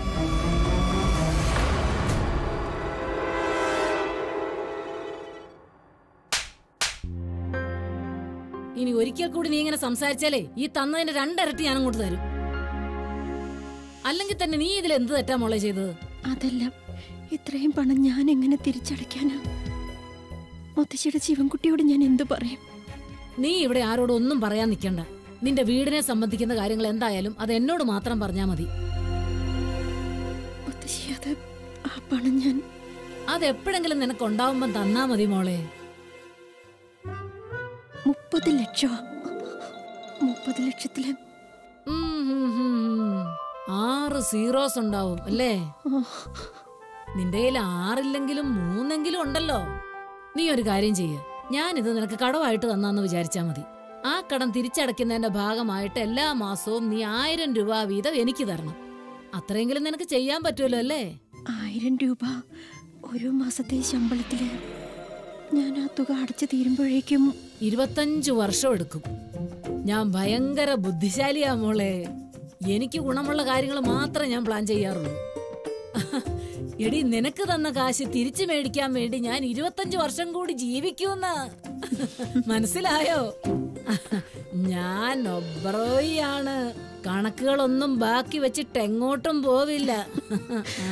ഇനി ഒരിക്കൽ കൂടി നീ ഇങ്ങനെ സംസാരിച്ചാലേ ഈ തന്നതിന്റെ രണ്ടിരട്ടി ഞാൻ അങ്ങോട്ട് തരും അല്ലെങ്കിൽ തന്നെ നീ ഇതിൽ എന്ത് തെറ്റാ മോളെ ചെയ്തത് അതല്ല ഇത്രയും പണം ഞാൻ എങ്ങനെ തിരിച്ചടയ്ക്കാനാ മുത്തശ്ശിയുടെ ശിവൻകുട്ടിയോട് ഞാൻ എന്തു പറയും നീ ഇവിടെ ആരോടും ഒന്നും പറയാൻ നിൽക്കണ്ട നിന്റെ വീടിനെ സംബന്ധിക്കുന്ന കാര്യങ്ങൾ എന്തായാലും അത് എന്നോട് മാത്രം പറഞ്ഞാ മതി മുത്തശ്ശി അത് ആ പണം ഞാൻ അത് എപ്പോഴെങ്കിലും നിനക്ക് ഉണ്ടാവുമ്പം തന്നാ മതി മോളെ മുപ്പത് ലക്ഷം മുപ്പത് ലക്ഷത്തില് ഉം, ഉം, ഉം, ഉം. ആറ് സീറോസ് ഉണ്ടാവും അല്ലേ നിന്റെ കയ്യിൽ ആറില്ലെങ്കിലും മൂന്നെങ്കിലും ഉണ്ടല്ലോ നീ ഒരു കാര്യം ചെയ്യ് ഞാനിത് നിനക്ക് കടമായിട്ട് തന്നാന്ന് വിചാരിച്ചാ മതി ആ കടം തിരിച്ചടയ്ക്കുന്നതിന്റെ ഭാഗമായിട്ട് എല്ലാ മാസവും നീ ആയിരം രൂപ വീതം എനിക്ക് തരണം അത്രയെങ്കിലും നിനക്ക് ചെയ്യാൻ പറ്റുമല്ലോ അല്ലേ ആയിരം രൂപ ഒരു മാസത്തെ ശമ്പളത്തില് ഞാൻ ആ തുക അടച്ചു തീരുമ്പോഴേക്കും ഇരുപത്തഞ്ചു വർഷം എടുക്കും ഞാൻ ഭയങ്കര ബുദ്ധിശാലിയാ മോളെ എനിക്ക് ഗുണമുള്ള കാര്യങ്ങൾ മാത്രമേ ഞാൻ പ്ലാൻ ചെയ്യാറുള്ളൂ എടി നിനക്ക് തന്ന കാശ് തിരിച്ചു മേടിക്കാൻ വേണ്ടി ഞാൻ ഇരുപത്തഞ്ചു വർഷം കൂടി ജീവിക്കൂന്ന മനസ്സിലായോ ഞാൻ ഒബ്രോയിയാണ് കണക്കുകളൊന്നും ബാക്കി വെച്ചിട്ട് എങ്ങോട്ടും പോവില്ല ആ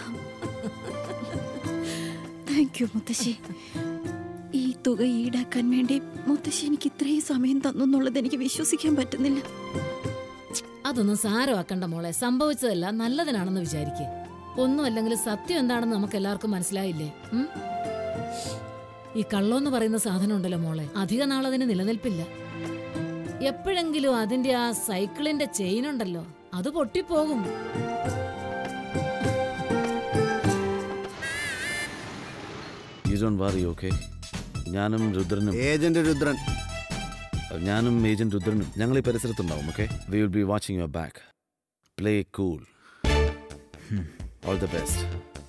താങ്ക് യു മുത്തശ്ശി ഈ തുക ഈടാക്കാൻ വേണ്ടി മുത്തശ്ശി എനിക്ക് ഇത്രയും സമയം തന്നു എന്നുള്ളത് എനിക്ക് വിശ്വസിക്കാൻ പറ്റുന്നില്ല അതൊന്നും സാരമാക്കണ്ട മോളെ സംഭവിച്ചതല്ല നല്ലതിനാണെന്ന് വിചാരിക്കേ ഒന്നും അല്ലെങ്കിൽ സത്യം എന്താണെന്ന് നമുക്ക് എല്ലാവർക്കും മനസ്സിലായില്ലേ ഉം? ഈ കള്ളോന്ന് പറയുന്ന സാധനം ഉണ്ടല്ലോ മോളെ അധിക നാളതിന് നിലനിൽപ്പില്ല എപ്പോഴെങ്കിലും അതിന്റെ ആ സൈക്കിളിന്റെ ചെയിൻ ഉണ്ടല്ലോ അത് പൊട്ടിപ്പോകും യു ഡോണ്ട് വറി ഓക്കെ ഞാനും രുദ്രനും ഏജന്റ് രുദ്രൻ ഞാനും ഏജന്റ് രുദ്രനും ഞങ്ങൾ ഈ പരിസരത്തുണ്ടാവും okay we will be watching your back play cool all the best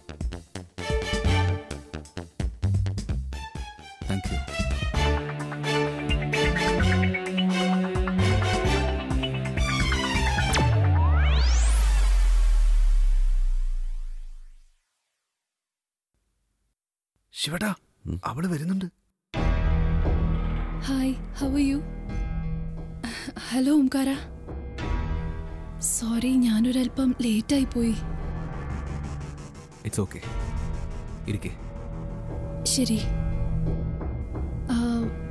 thank you ശിവട്ടാ അവള് വരുന്നുണ്ട് hi how are you hello Omkara sorry ഞാനൊരല്പം ലേറ്റായി പോയി ഇറ്റ്സ് ഓക്കെ ഇരിക്കേ ശരി ആ,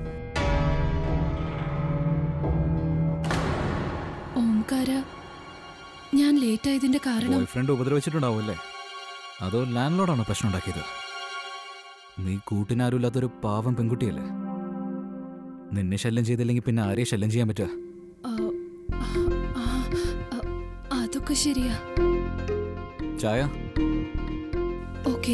ഓംകാര ഞാൻ ലേറ്റായതിന്റെ കാരണം ബോയ് ഫ്രണ്ട് ഉപദ്രവിച്ചിട്ടുണ്ടാവും അല്ലേ അതോ ലാൻഡ് ലോഡാണോ പ്രശ്നം ഉണ്ടാക്കിയത് നീ കൂട്ടിനാരുമില്ലാത്തൊരു പാവം പെൺകുട്ടിയല്ലേ നിന്നെ ശല്യം ചെയ്തില്ലെങ്കിൽ പിന്നെ ആരെയെ ശല്യം ചെയ്യാൻ പറ്റുക ആ, ആ, ആ, അതൊക്കെ ശരിയാ ചായ ഓക്കെ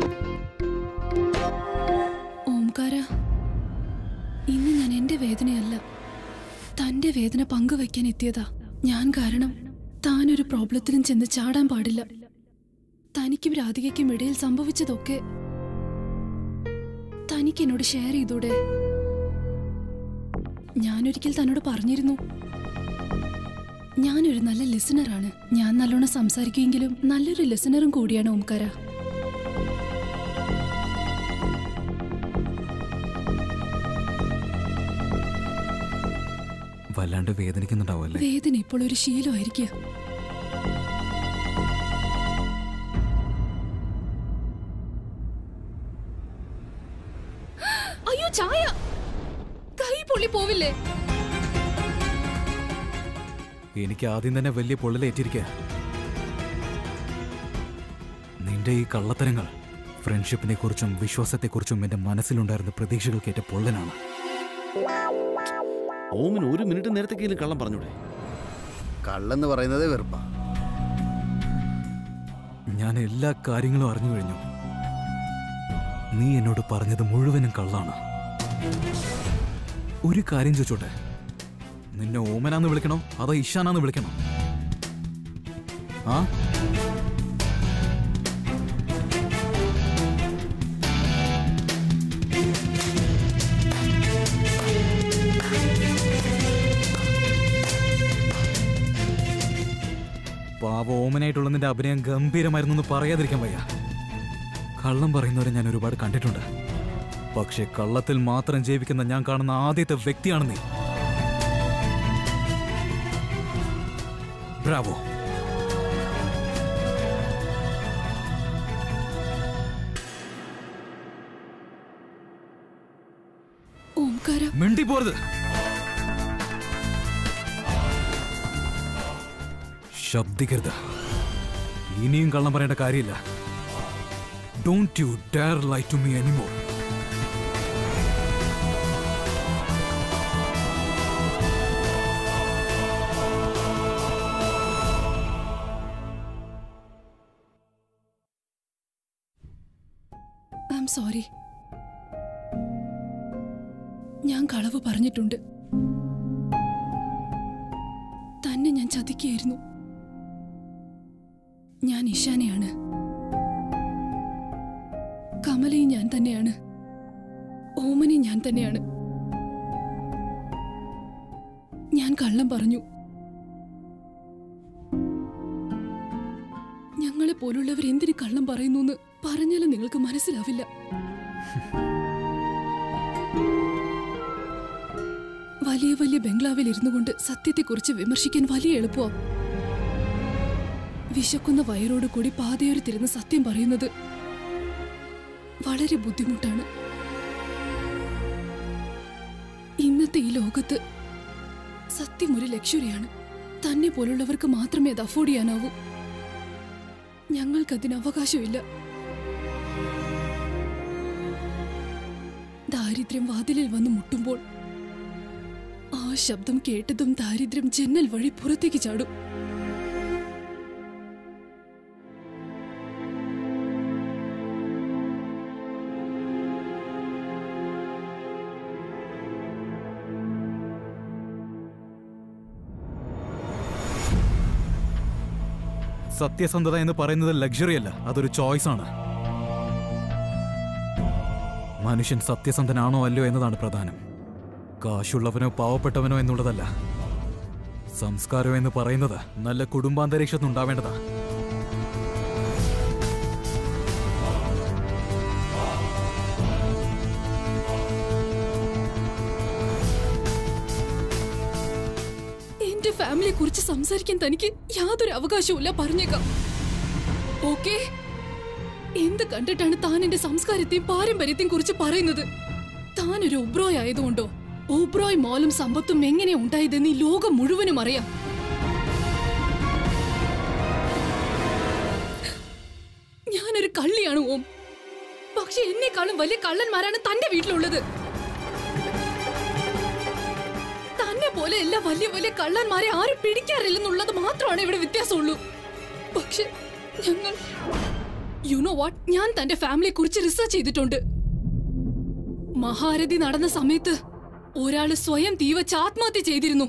ഓംകാര ഇന്ന് ഞാൻ എന്റെ വേദനയല്ല തന്റെ വേദന പങ്കുവെക്കാൻ എത്തിയതാ ഞാൻ കാരണം താനൊരു പ്രോബ്ലത്തിലും ചെന്ന് ചാടാൻ പാടില്ല തനിക്കും രാധികയ്ക്കും ഇടയിൽ സംഭവിച്ചതൊക്കെ തനിക്ക് എന്നോട് ഷെയർ ചെയ്തൂടെ ഞാനൊരിക്കൽ തന്നോട് പറഞ്ഞിരുന്നു ഞാനൊരു നല്ല ലിസണറാണ് ഞാൻ നല്ലോണം സംസാരിക്കുമെങ്കിലും നല്ലൊരു ലിസണറും കൂടിയാണ് ഓംകാര വല്ലാണ്ട് വേദനിക്കുന്നുണ്ടാവും അല്ലേ വേദന ഇപ്പോൾ ഒരു ശീലമായിരിക്കുക അയ്യോ ചായ കൈ പൊള്ളി പോവില്ലേ എനിക്ക് ആദ്യം തന്നെ വലിയ പൊള്ളലേറ്റിരിക്കുക നിന്റെ ഈ കള്ളത്തരങ്ങൾ ഫ്രണ്ട്ഷിപ്പിനെ കുറിച്ചും വിശ്വാസത്തെക്കുറിച്ചും എന്റെ മനസ്സിലുണ്ടായിരുന്ന പ്രതീക്ഷകൾക്കേറ്റ പൊള്ളനാണ് ഓമിന് ഒരു മിനിറ്റ് നേരത്തേക്കെങ്കിലും കള്ളം പറഞ്ഞൂടെ കള്ളെന്ന് പറയുന്നത് വെറുപ്പാ ഞാൻ എല്ലാ കാര്യങ്ങളും അറിഞ്ഞു കഴിഞ്ഞു നീ എന്നോട് പറഞ്ഞത് മുഴുവനും കള്ളാണ് ഒരു കാര്യം ചോദിച്ചോട്ടെ നിന്നെ ഓമനാന്ന് വിളിക്കണോ അതോ ഇഷാനാന്ന് വിളിക്കണോ ആ പാവ ഓമനായിട്ടുള്ള നിന്റെ അഭിനയം ഗംഭീരമായിരുന്നു എന്ന് പറയാതിരിക്കാൻ വയ്യ കള്ളം പറയുന്നവരെ ഞാൻ ഒരുപാട് കണ്ടിട്ടുണ്ട് പക്ഷെ കള്ളത്തിൽ മാത്രം ജീവിക്കുന്ന ഞാൻ കാണുന്ന ആദ്യത്തെ വ്യക്തിയാണ് നീ ബ്രാവോ ഓംകാര മിണ്ടി പോരുത് ശബ്ദിക്കരുത് ഇനിയും കള്ളം പറയേണ്ട കാര്യമില്ല don't you dare lie to me anymore I'm sorry ഞാൻ കളവ് പറഞ്ഞിട്ടുണ്ട് ചതിക്കുകയായിരുന്നു ഞാൻ ഇഷാനയാണ് കമലയും ഞാൻ തന്നെയാണ് ഓമനയും ഞാൻ തന്നെയാണ് ഞാൻ കള്ളം പറഞ്ഞു ഞങ്ങളെ പോലുള്ളവർ എന്തിന് കള്ളം പറയുന്നു എന്ന് പറഞ്ഞാലും നിങ്ങൾക്ക് മനസ്സിലാവില്ല വലിയ വലിയ ബംഗ്ലാവിൽ ഇരുന്നു കൊണ്ട് സത്യത്തെക്കുറിച്ച് വിമർശിക്കാൻ വലിയ എളുപ്പമാണ് വിശക്കുന്ന വയറോട് കൂടി പാതയോരത്തിരുന്ന് സത്യം പറയുന്നത് വളരെ ബുദ്ധിമുട്ടാണ് ഇന്നത്തെ ഈ ലോകത്ത് സത്യം ഒരു ലക്ഷറിയാണ് തന്നെ പോലുള്ളവർക്ക് മാത്രമേ അത് അഫോർഡ് ചെയ്യാനാവൂ ഞങ്ങൾക്കതിന് അവകാശമില്ല ദാരിദ്ര്യം വാതിലിൽ വന്ന് മുട്ടുമ്പോൾ ആ ശബ്ദം കേട്ടതും ദാരിദ്ര്യം ജന്നൽ വഴി പുറത്തേക്ക് ചാടും സത്യസന്ധത എന്ന് പറയുന്നത് ലക്ഷറി അല്ല അതൊരു ചോയ്സ് ആണ് മനുഷ്യൻ സത്യസന്ധനാണോ അല്ലയോ എന്നതാണ് പ്രധാനം കാശുള്ളവനോ പാവപ്പെട്ടവനോ എന്നുള്ളതല്ല സംസ്കാരം എന്ന് പറയുന്നത് നല്ല കുടുംബാന്തരീക്ഷത്തിൽ ഉണ്ടാവേണ്ടതാ എന്റെ ഫാമിലിയെ കുറിച്ച് സംസാരിക്കാൻ തനിക്ക് യാതൊരു അവകാശവുമില്ല പറഞ്ഞേക്കാം ഓക്കെ എന്ത് കണ്ടിട്ടാണ് താൻ എന്റെ സംസ്കാരത്തെയും പാരമ്പര്യത്തെയും കുറിച്ച് പറയുന്നത് താൻ ഒരു ഒബ്രോയ് ആയതുകൊണ്ടോ ഓബ്രോയ് മോലും സമ്പത്തും എങ്ങനെ ഉണ്ടായതെന്ന് ഈ ലോകം മുഴുവനും അറിയാം ഞാനൊരു കള്ളിയാണ് ഓം പക്ഷെ എന്നെക്കാളും വലിയ കള്ളന്മാരാണ് തന്റെ വീട്ടിലുള്ളത് തന്നെ പോലെ എല്ലാ വലിയ വലിയ കള്ളന്മാരെ ആരും പിടിക്കാറില്ലെന്നുള്ളത് മാത്രമാണ് ഇവിടെ വ്യത്യാസമുള്ളൂ പക്ഷെ ഞങ്ങൾ യു നോ വാട്ട് ഞാൻ തന്റെ ഫാമിലിയെ കുറിച്ച് റിസർച്ച് ചെയ്തിട്ടുണ്ട് മഹാരഥി നടന്ന സമയത്ത് ഒരാള് സ്വയം തീവച്ച് ആത്മഹത്യ ചെയ്തിരുന്നു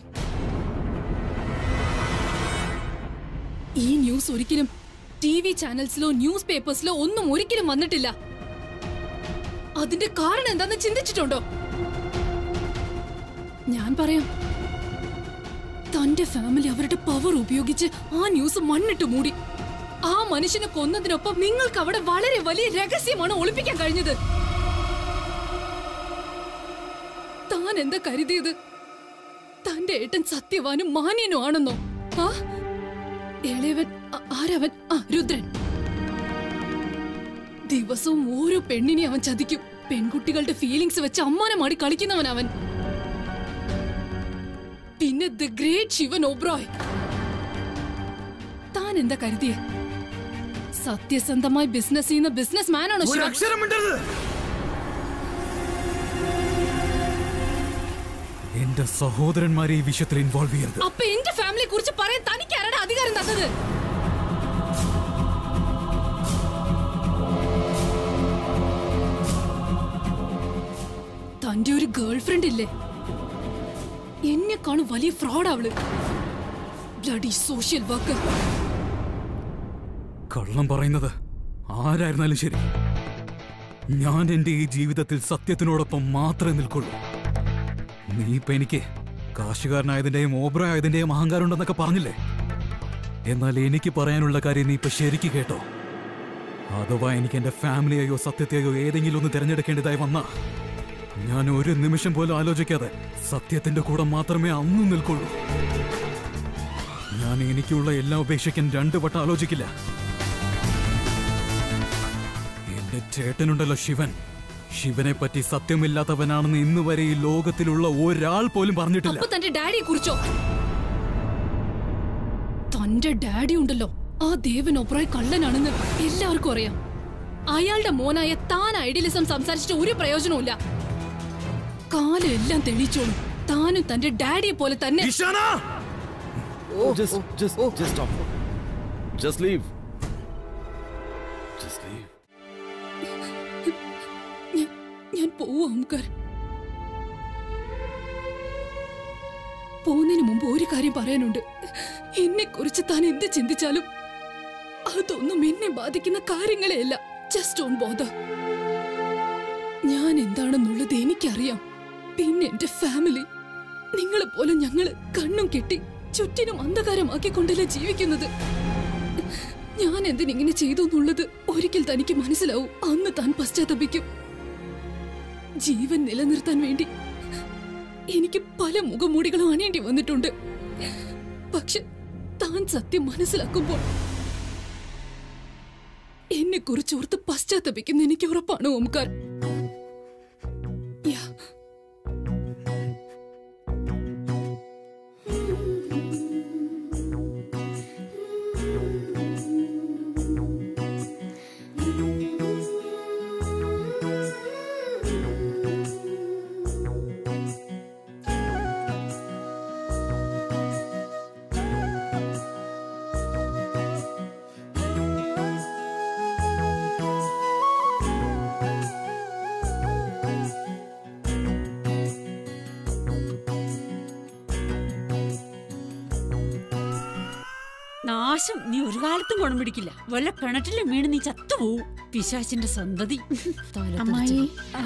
ഈ ന്യൂസ് ഒരിക്കലും ടി വി ചാനൽസിലോ ന്യൂസ് പേപ്പേഴ്സിലോ ഒന്നും ഒരിക്കലും വന്നിട്ടില്ല അതിന്റെ കാരണം എന്താന്ന് ചിന്തിച്ചിട്ടുണ്ടോ ഞാൻ പറയാം തന്റെ ഫാമിലി അവരുടെ പവർ ഉപയോഗിച്ച് ആ ന്യൂസ് മണ്ണിട്ട് മൂടി ആ മനുഷ്യനെ കൊന്നതിനൊപ്പം നിങ്ങൾക്ക് അവിടെ വളരെ വലിയ രഹസ്യമാണ് ഒളിപ്പിക്കാൻ കഴിഞ്ഞത് താൻ എന്താ കരുതിയത് തന്റെ ഏട്ടൻ സത്യവാനും മാന്യനും ആണെന്നോ ആ ഇളയവൻ ആ- ആരവൻ ആ രുദ്രൻ ദിവസവും ഓരോ പെണ്ണിനെ അവൻ ചതിക്കും പെൺകുട്ടികളുടെ ഫീലിങ്സ് വെച്ച് അമ്മാനമാടി കളിക്കുന്നവൻ അവൻ പിന്നെ ദ ഗ്രേറ്റ് ശിവൻ ഓബ്രോയ് താൻ എന്താ കരുതിയേ സത്യസന്ധമായി ബിസിനസ് ചെയ്യുന്ന ബിസിനസ് മാനാണോ ശിവൻ എന്റെ സഹോദരന്മാരെ ഈ വിഷയത്തിൽ ഇൻവോൾവ് ചെയ്യരുത് അപ്പൊ എന്റെ ഫാമിലിയെ കുറിച്ച് പറയാൻ തനിക്ക് ആരുടെ അധികാരം തന്നത് തന്റെ ഒരു ഗേൾ ഫ്രണ്ട് ഇല്ലേ എന്നെക്കാളും വലിയ ഫ്രോഡ് അവള് ബ്ലഡി സോഷ്യൽ വർക്കർ കള്ളം പറയുന്നത് ആരായിരുന്നാലും ശരി ഞാൻ എന്റെ ഈ ജീവിതത്തിൽ സത്യത്തിനോടൊപ്പം മാത്രമേ നിൽക്കുള്ളൂ നീ ഇപ്പൊ എനിക്ക് കാശുകാരനായതിന്റെയും ഓബ്ര ആയതിന്റെയും അഹങ്കാരം ഉണ്ടെന്നൊക്കെ പറഞ്ഞില്ലേ എന്നാൽ എനിക്ക് പറയാനുള്ള കാര്യം നീ ഇപ്പൊ ശരിക്ക് കേട്ടോ അഥവാ എനിക്ക് എന്റെ ഫാമിലിയെയോ സത്യത്തെയോ ഏതെങ്കിലും ഒന്ന് തിരഞ്ഞെടുക്കേണ്ടതായി വന്നാ ഞാൻ ഒരു നിമിഷം പോലും ആലോചിക്കാതെ സത്യത്തിന്റെ കൂടെ മാത്രമേ അന്നും നിൽക്കുള്ളൂ ഞാൻ എനിക്കുള്ള എല്ലാം ഉപേക്ഷിക്കാൻ രണ്ടു വട്ടം ആലോചിക്കില്ല എന്റെ ചേട്ടനുണ്ടല്ലോ ശിവൻ ശിവനെ പറ്റി സത്യമില്ലാത്തവനാണെന്ന് ഇന്ന് വരെ ഈ ലോകത്തിലുള്ള ഒരാൾ പോലും പറഞ്ഞിട്ടില്ല അപ്പൊ തന്റെ ഡാഡിയെ കുറിച്ചോ തന്റെ ഡാഡി ഉണ്ടല്ലോ ആ ദേവൻ ഒബ്രോയ് കള്ളനാണെന്ന് എല്ലാവർക്കും അറിയാം അയാളുടെ മോനായ താൻ ഐഡിയലിസം സംസാരിച്ചിട്ട് ഒരു പ്രയോജനവുമില്ല കാലം എല്ലാം തെളിയിച്ചോളും താനും തന്റെ ഡാഡിയെ പോലെ തന്നെ just, just, just stop. Just leave. Just leave. ഞാൻ- ഞാൻ പോവാ ഓംകാർ പോകുന്നതിന് മുമ്പ് ഒരു കാര്യം പറയാനുണ്ട് എന്നെ കുറിച്ച് താൻ എന്ത് ചിന്തിച്ചാലും അതൊന്നും എന്നെ ബാധിക്കുന്ന കാര്യങ്ങളെയല്ല ജസ്റ്റ് ഓൺ ബോധ ഞാൻ എന്താണെന്നുള്ളത് എനിക്കറിയാം പിന്നെ എന്റെ ഫാമിലി നിങ്ങളെ പോലെ ഞങ്ങള് കണ്ണും കെട്ടി ചുറ്റിനും അന്ധകാരമാക്കിക്കൊണ്ടല്ല ജീവിക്കുന്നത് ഞാൻ എന്തിനിങ്ങനെ ചെയ്തു എന്നുള്ളത് ഒരിക്കൽ തനിക്ക് മനസ്സിലാവും അന്ന് താൻ പശ്ചാത്തപിക്കും ജീവൻ നിലനിർത്താൻ വേണ്ടി എനിക്ക് പല മുഖമൂടികളും അണിയേണ്ടി വന്നിട്ടുണ്ട് പക്ഷെ താൻ സത്യം മനസ്സിലാക്കുമ്പോൾ എന്നെ കുറിച്ചോർത്ത് പശ്ചാത്തപിക്കുന്ന എനിക്ക് ഉറപ്പാണ് ഓംകാർ യാ നാശം നീ ഒരു കാലത്തും ഗുണം പിടിക്കില്ല വല്ല കിണറ്റിലും വീണ് നീ ചത്തുപോവും പിശാച്ചിന്റെ സന്തതി അമ്മായി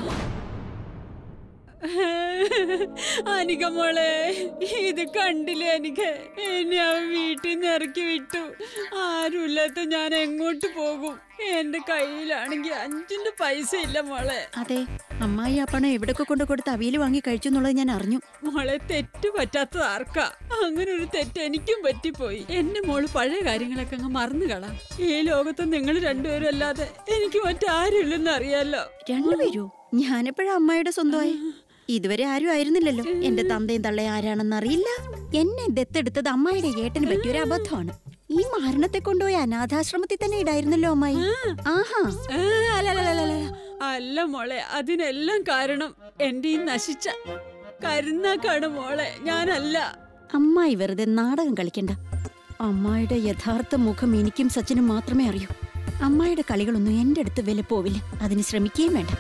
അനിക മോളെ ഇത് കണ്ടില്ലേ എനിക്ക് എന്നെ അവൻ വീട്ടിൽ നിന്ന് ഇറക്കി വിട്ടു ആരുമില്ലാത്ത ഞാൻ എങ്ങോട്ട് പോകും എന്റെ കയ്യിലാണെങ്കിൽ അഞ്ചിന്റെ പൈസ ഇല്ല മോളെ അതെ അമ്മായി ആ പണം എവിടൊക്കെ കൊണ്ട് കൊടുത്ത് അവിയൽ വാങ്ങി കഴിച്ചു എന്നുള്ളത് ഞാൻ അറിഞ്ഞു മോളെ തെറ്റ് പറ്റാത്തത് ആർക്കാ അങ്ങനെ ഒരു തെറ്റ് എനിക്കും പറ്റിപ്പോയി എന്റെ മോള് പഴയ കാര്യങ്ങളൊക്കെ അങ്ങ് മറന്നു കളാം ഈ ലോകത്ത് നിങ്ങൾ രണ്ടുപേരും അല്ലാതെ എനിക്ക് മറ്റാരുമില്ലെന്ന് അറിയാലോ രണ്ടുപേരോ ഞാനെപ്പോഴാ അമ്മായിയുടെ സ്വന്തമായി ഇതുവരെ ആരും ആയിരുന്നില്ലല്ലോ എന്റെ തന്തയും തള്ളയും ആരാണെന്ന് അറിയില്ല എന്നെ ദത്തെടുത്തത് അമ്മായിയുടെ ഏട്ടന് പറ്റിയൊരു അബദ്ധമാണ് ഈ മരണത്തെ കൊണ്ടുപോയി അനാഥാശ്രമത്തിൽ തന്നെ ഇടായിരുന്നല്ലോ അമ്മായി ആഹാ ആ, അല്ല, അല്ല, അല്ല, അല്ല. അല്ല മോളെ അതിനെല്ലാം കാരണം എന്റെ ഈ നശിച്ച കരുന്നാക്കാണ് മോളെ ഞാനല്ല അമ്മായി വെറുതെ നാടകം കളിക്കണ്ട അമ്മായിയുടെ യഥാർത്ഥ മുഖം എനിക്കും സച്ചിനും മാത്രമേ അറിയൂ അമ്മായിയുടെ കളികളൊന്നും എന്റെ അടുത്ത് വില പോവില്ല അതിന് ശ്രമിക്കുകയും വേണ്ട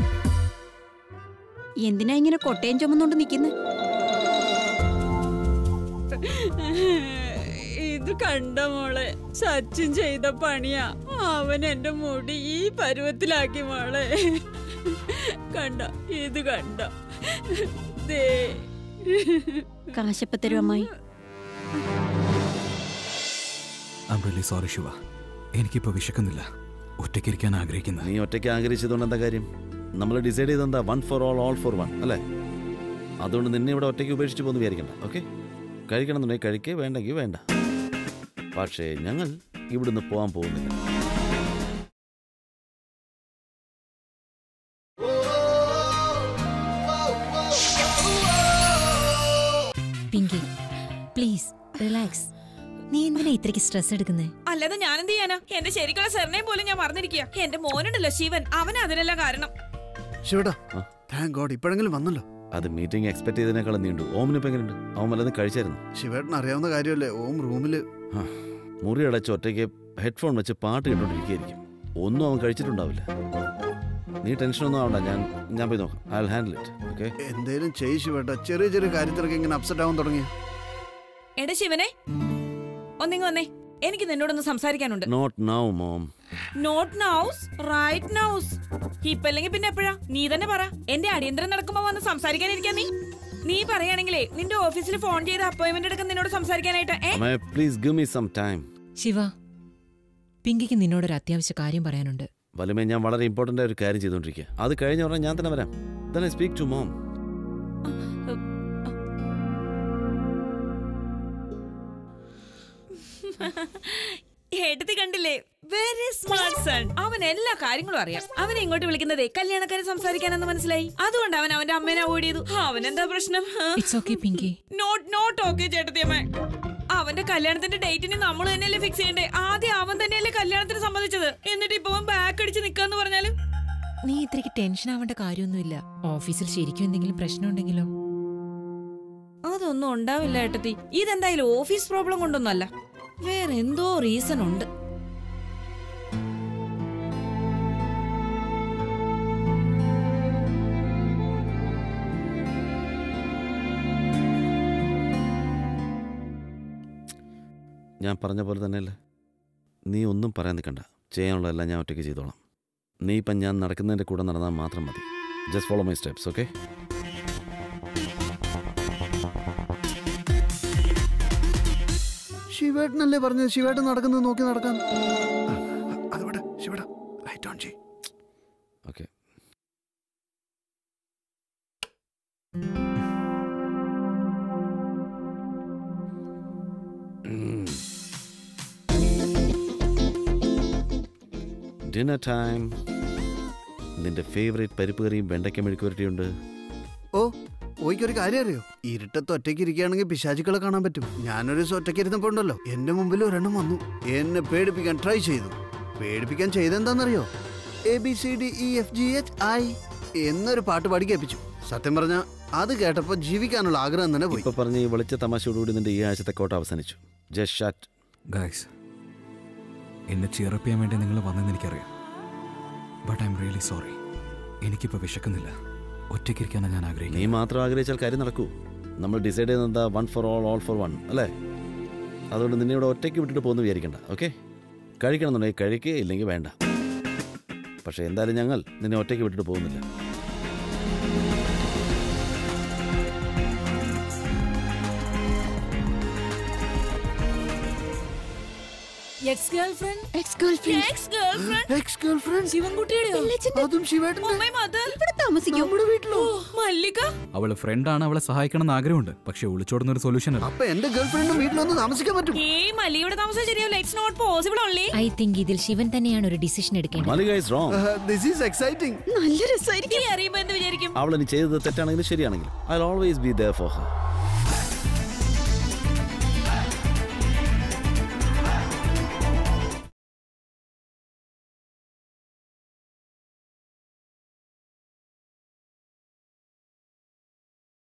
എന്തിനാ ഇങ്ങനെ കൊട്ടയം ചുമന്നുകൊണ്ട് നിൽക്കുന്നത് ഇത് കണ്ട മോളെ സച്ചിൻ ചെയ്ത പണിയാ അവൻ എന്റെ മുടി ഈ പരുവത്തിലാക്കി മോളെ കണ്ട ഇത് കണ്ട ദേ കാശപ്പത്തരും അമ്മായി ഐം റിയലി സോറി ശിവ എനിക്കിപ്പോൾ വിശക്കുന്നില്ല ഒറ്റയ്ക്കിരിക്കാൻ ആഗ്രഹിക്കുന്ന നീ ഒറ്റയ്ക്ക് ആഗ്രഹിച്ചതുകൊണ്ട് എന്താ കാര്യം നമ്മൾ ഡിസൈഡ് ചെയ്തെന്താ one for all all for one അല്ലേ അതുകൊണ്ട് നിന്നെ ഇവിടെ ഒറ്റയ്ക്ക് ഉപേക്ഷിച്ച് പോകുന്നു വിചാരിക്കണ്ട ഓക്കെ കഴിക്കണമെന്നുണ്ടെങ്കിൽ കഴിക്കേ വേണ്ടെങ്കിൽ വേണ്ട പക്ഷേ ഞങ്ങൾ ഇവിടുന്ന് പോകാൻ പോകുന്നില്ല പിങ്കി പ്ലീസ് റിലാക്സ് നീ എന്തിനാ ഇത്രയ്ക്ക് സ്ട്രെസ് എടുക്കുന്നേ അല്ലാതെ ഞാൻ എന്ത് ചെയ്യാനാ എന്റെ ശരിക്കുള്ള സെറിനെയും പോലും ഞാൻ മറന്നിരിക്കുക എന്റെ മോനുണ്ടല്ലോ ശിവൻ അവൻ അതിനെല്ലാം കാരണം ശിവടാ താങ്ക് ഗോഡ് ഇപ്പോഴെങ്കിലും വന്നല്ലോ അത് മീറ്റിംഗ് എക്സ്പെക്ട് ചെയ്തതിനേക്കാളും നീണ്ടു ഓമിനിപ്പോൾ എങ്ങനെയുണ്ട് അവൻ വല്ലതും കഴിച്ചായിരുന്നു ശിവേട്ടന് അറിയാവുന്ന കാര്യമല്ലേ ഓം റൂമില് ആ, മുറി അടച്ച് ഒറ്റയ്ക്ക് ഹെഡ്ഫോൺ വെച്ച് പാട്ട് കേട്ടോണ്ടിരിക്കുകയായിരിക്കും ഒന്നും അവൻ കഴിച്ചിട്ടുണ്ടാവില്ല നീ ടെൻഷനൊന്നും ആവണ്ട ഞാൻ ഞാൻ പോയി നോക്കാം ഐ ഹാൻഡിൽ ഇറ്റ് ഓക്കെ എന്തേലും ചെയ്യ് ശിവേട്ട ചെറിയ ചെറിയ കാര്യത്തിലൊക്കെ ഇങ്ങനെ അപ്സെറ്റ് ആവാൻ തുടങ്ങിയ എടാ ശിവനെ ഒന്നിങ്ങ് വന്നേ എനിക്ക് നിന്നോടൊന്ന് സംസാരിക്കാനുണ്ട് not now mom not now right now ഇപ്പൊ അല്ലെങ്കിൽ പിന്നെ എപ്പോഴാ നീ തന്നെ പറ എന്റെ അടിയന്തരം നടക്കുമ്പോ വന്ന് സംസാരിക്കാനിരിക്കാ നീ നീ പറയുകയാണെങ്കിലേ നിന്റെ ഓഫീസിൽ ഫോൺ ചെയ്ത് അപ്പോയിന്റ്മെന്റ് എടുക്കാൻ നിന്നോട് സംസാരിക്കാനായിട്ട് ഏ അമ്മേ please give me some time Shiva പിങ്കിക്ക് നിന്നോടൊരു അത്യാവശ്യ കാര്യം പറയാനുണ്ട് വലുമേ ഞാൻ വളരെ ഇമ്പോർട്ടൻ്റ് ആയ ഒരു കാര്യം ചെയ്തുകൊണ്ടിരിക്കുക അത് കഴിഞ്ഞ ഉടനെ ഞാൻ തന്നെ വരാം then I speak to mom എടുത്ത് കണ്ടില്ലേ വെരി സ്മാർട്ട് സൺ അവൻ എല്ലാ കാര്യങ്ങളും അറിയാം അവനെ ഇങ്ങോട്ട് വിളിക്കുന്നതേ കല്യാണക്കാരെ സംസാരിക്കാനെന്ന് മനസ്സിലായി അതുകൊണ്ട് അവൻ അവന്റെ അമ്മേനെ അവോയ്ഡ് ചെയ്തു അവൻ എന്താ പ്രശ്നം it's okay Pinky not not okay ചേട്ടത്തിയമ്മ അവന്റെ കല്യാണത്തിന്റെ ഡേറ്റിന് നമ്മൾ തന്നെയല്ലേ ഫിക്സ് ചെയ്യണ്ടേ ആദ്യം അവൻ തന്നെയല്ലേ കല്യാണത്തിന് സമ്മതിച്ചത് എന്നിട്ട് ഇപ്പൊ അവൻ ബാക്ക് അടിച്ച് നിക്കാന്ന് പറഞ്ഞാലും നീ ഇത്രയ്ക്ക് ടെൻഷൻ ആവേണ്ട കാര്യമൊന്നുമില്ല ഓഫീസിൽ ശരിക്കും എന്തെങ്കിലും പ്രശ്നമുണ്ടെങ്കിലോ അതൊന്നും ഉണ്ടാവില്ല ഏട്ടത്തി ഇതെന്തായാലും ഓഫീസ് പ്രോബ്ലം കൊണ്ടൊന്നുമല്ല വേറെ എന്തോ റീസൺ ഉണ്ട് ഞാൻ പറഞ്ഞ പോലെ തന്നെയല്ലേ നീ ഒന്നും പറയാൻ നിൽക്കണ്ട ചെയ്യാനുള്ളതെല്ലാം ഞാൻ ഒറ്റയ്ക്ക് ചെയ്തോളാം നീ ഇപ്പം ഞാൻ നടക്കുന്നതിൻ്റെ കൂടെ നടന്നാൽ മാത്രം മതി just follow my steps okay ശിവേട്ടനല്ലേ പറഞ്ഞത് ശിവേട്ടൻ നടക്കുന്നത് നോക്കി നടക്കാൻ അതവിടെ ശിവേട്ട ലൈറ്റ് ഓൺ ചെയ് ഓക്കെ ഡിന്നർ ടൈം നിന്റെ ഫേവറേറ്റ് പരിപ്പ് കറിയും വെണ്ടയ്ക്ക മെഴുക്കുവരട്ടിയുണ്ട് ഓ ഓയ്ക്കൊരു കാര്യം അറിയോ ഇരുട്ടത്ത് ഒറ്റയ്ക്ക് ഇരിക്കുകയാണെങ്കിൽ പിശാചുക്കളെ കാണാൻ പറ്റും ഞാനൊരു ദിവസം ഒറ്റയ്ക്ക് ഇരുന്നപ്പോ ഉണ്ടല്ലോ എന്റെ മുമ്പിൽ ഒരെണ്ണം വന്നു എന്നെ പേടിപ്പിക്കാൻ ട്രൈ ചെയ്തു പേടിപ്പിക്കാൻ ചെയ്തെന്താണെന്നറിയോ A B C D E F G H I എന്നൊരു പാട്ട് പാടി കേൾപ്പിച്ചു സത്യം പറഞ്ഞ അത് കേട്ടപ്പോ ജീവിക്കാനുള്ള ആഗ്രഹം തന്നെ പോയി ഇപ്പൊ പറഞ്ഞ ഈ വെളിച്ച തമാശയോടുകൂടി നിന്റെ ഈ ആഴ്ചത്തെ കോട്ട അവസാനിച്ചു ജസ്റ്റ് ഷാറ്റ് ഗായ്സ് എന്നെ ചിയറപ്പ് ചെയ്യാൻ വേണ്ടി നിങ്ങൾ വന്നെന്ന് എനിക്കറിയാം but I'm really sorry എനിക്കിപ്പോൾ വിശക്കുന്നില്ല ഒറ്റയ്ക്കിരിക്കാനാണ് ഞാൻ നീ ആഗ്രഹിക്കുന്നത് മാത്രം ആഗ്രഹിച്ചാൽ കാര്യം നടക്കൂ നമ്മൾ ഡിസൈഡ് ചെയ്യുന്നത് എന്താ one for all all for one അല്ലേ അതുകൊണ്ട് നിന്നെ ഇവിടെ ഒറ്റയ്ക്ക് വിട്ടിട്ട് പോകുന്നു വിചാരിക്കണ്ട ഓക്കെ കഴിക്കണമെന്നുണ്ടെങ്കിൽ കഴിക്കുക ഇല്ലെങ്കിൽ വേണ്ട പക്ഷേ എന്തായാലും ഞങ്ങൾ നിന്നെ ഒറ്റയ്ക്ക് വിട്ടിട്ട് പോകുന്നില്ല ex girlfriend ex girlfriend ex girlfriend ex girlfriend ശിവൻകുട്ടിയുടെയോ അതും ശിവേട്ടന്റെ മൈ മദർ ഇവിടെ താമസിക്കോ ഓ മല്ലിക അവള് ഫ്രണ്ടാണ് അവളെ സഹായിക്കണം എന്ന് ആഗ്രഹമുണ്ട് പക്ഷെ ഒളിച്ചോടുന്ന ഒരു സൊല്യൂഷൻ അല്ല അപ്പൊ എന്റെ ഗേൾ ഫ്രണ്ടും വീട്ടിലൊന്ന് താമസിക്കാൻ പറ്റും ഏയ് മല്ലികയുടെ താമസം ശരിയാവില്ല it's not possible only I think ഇതിൽ ശിവൻ തന്നെയാണ് ഒരു ഡിസിഷൻ എടുക്കേണ്ടത് Malika is wrong this is exciting നല്ല രസമായിരിക്കും ഈ അറിയുമ്പോ എന്ത് വിചാരിക്കും അവൾ ഇനി ചെയ്തത് തെറ്റാണെങ്കിലും ശരിയാണെങ്കിലും I always be there for Har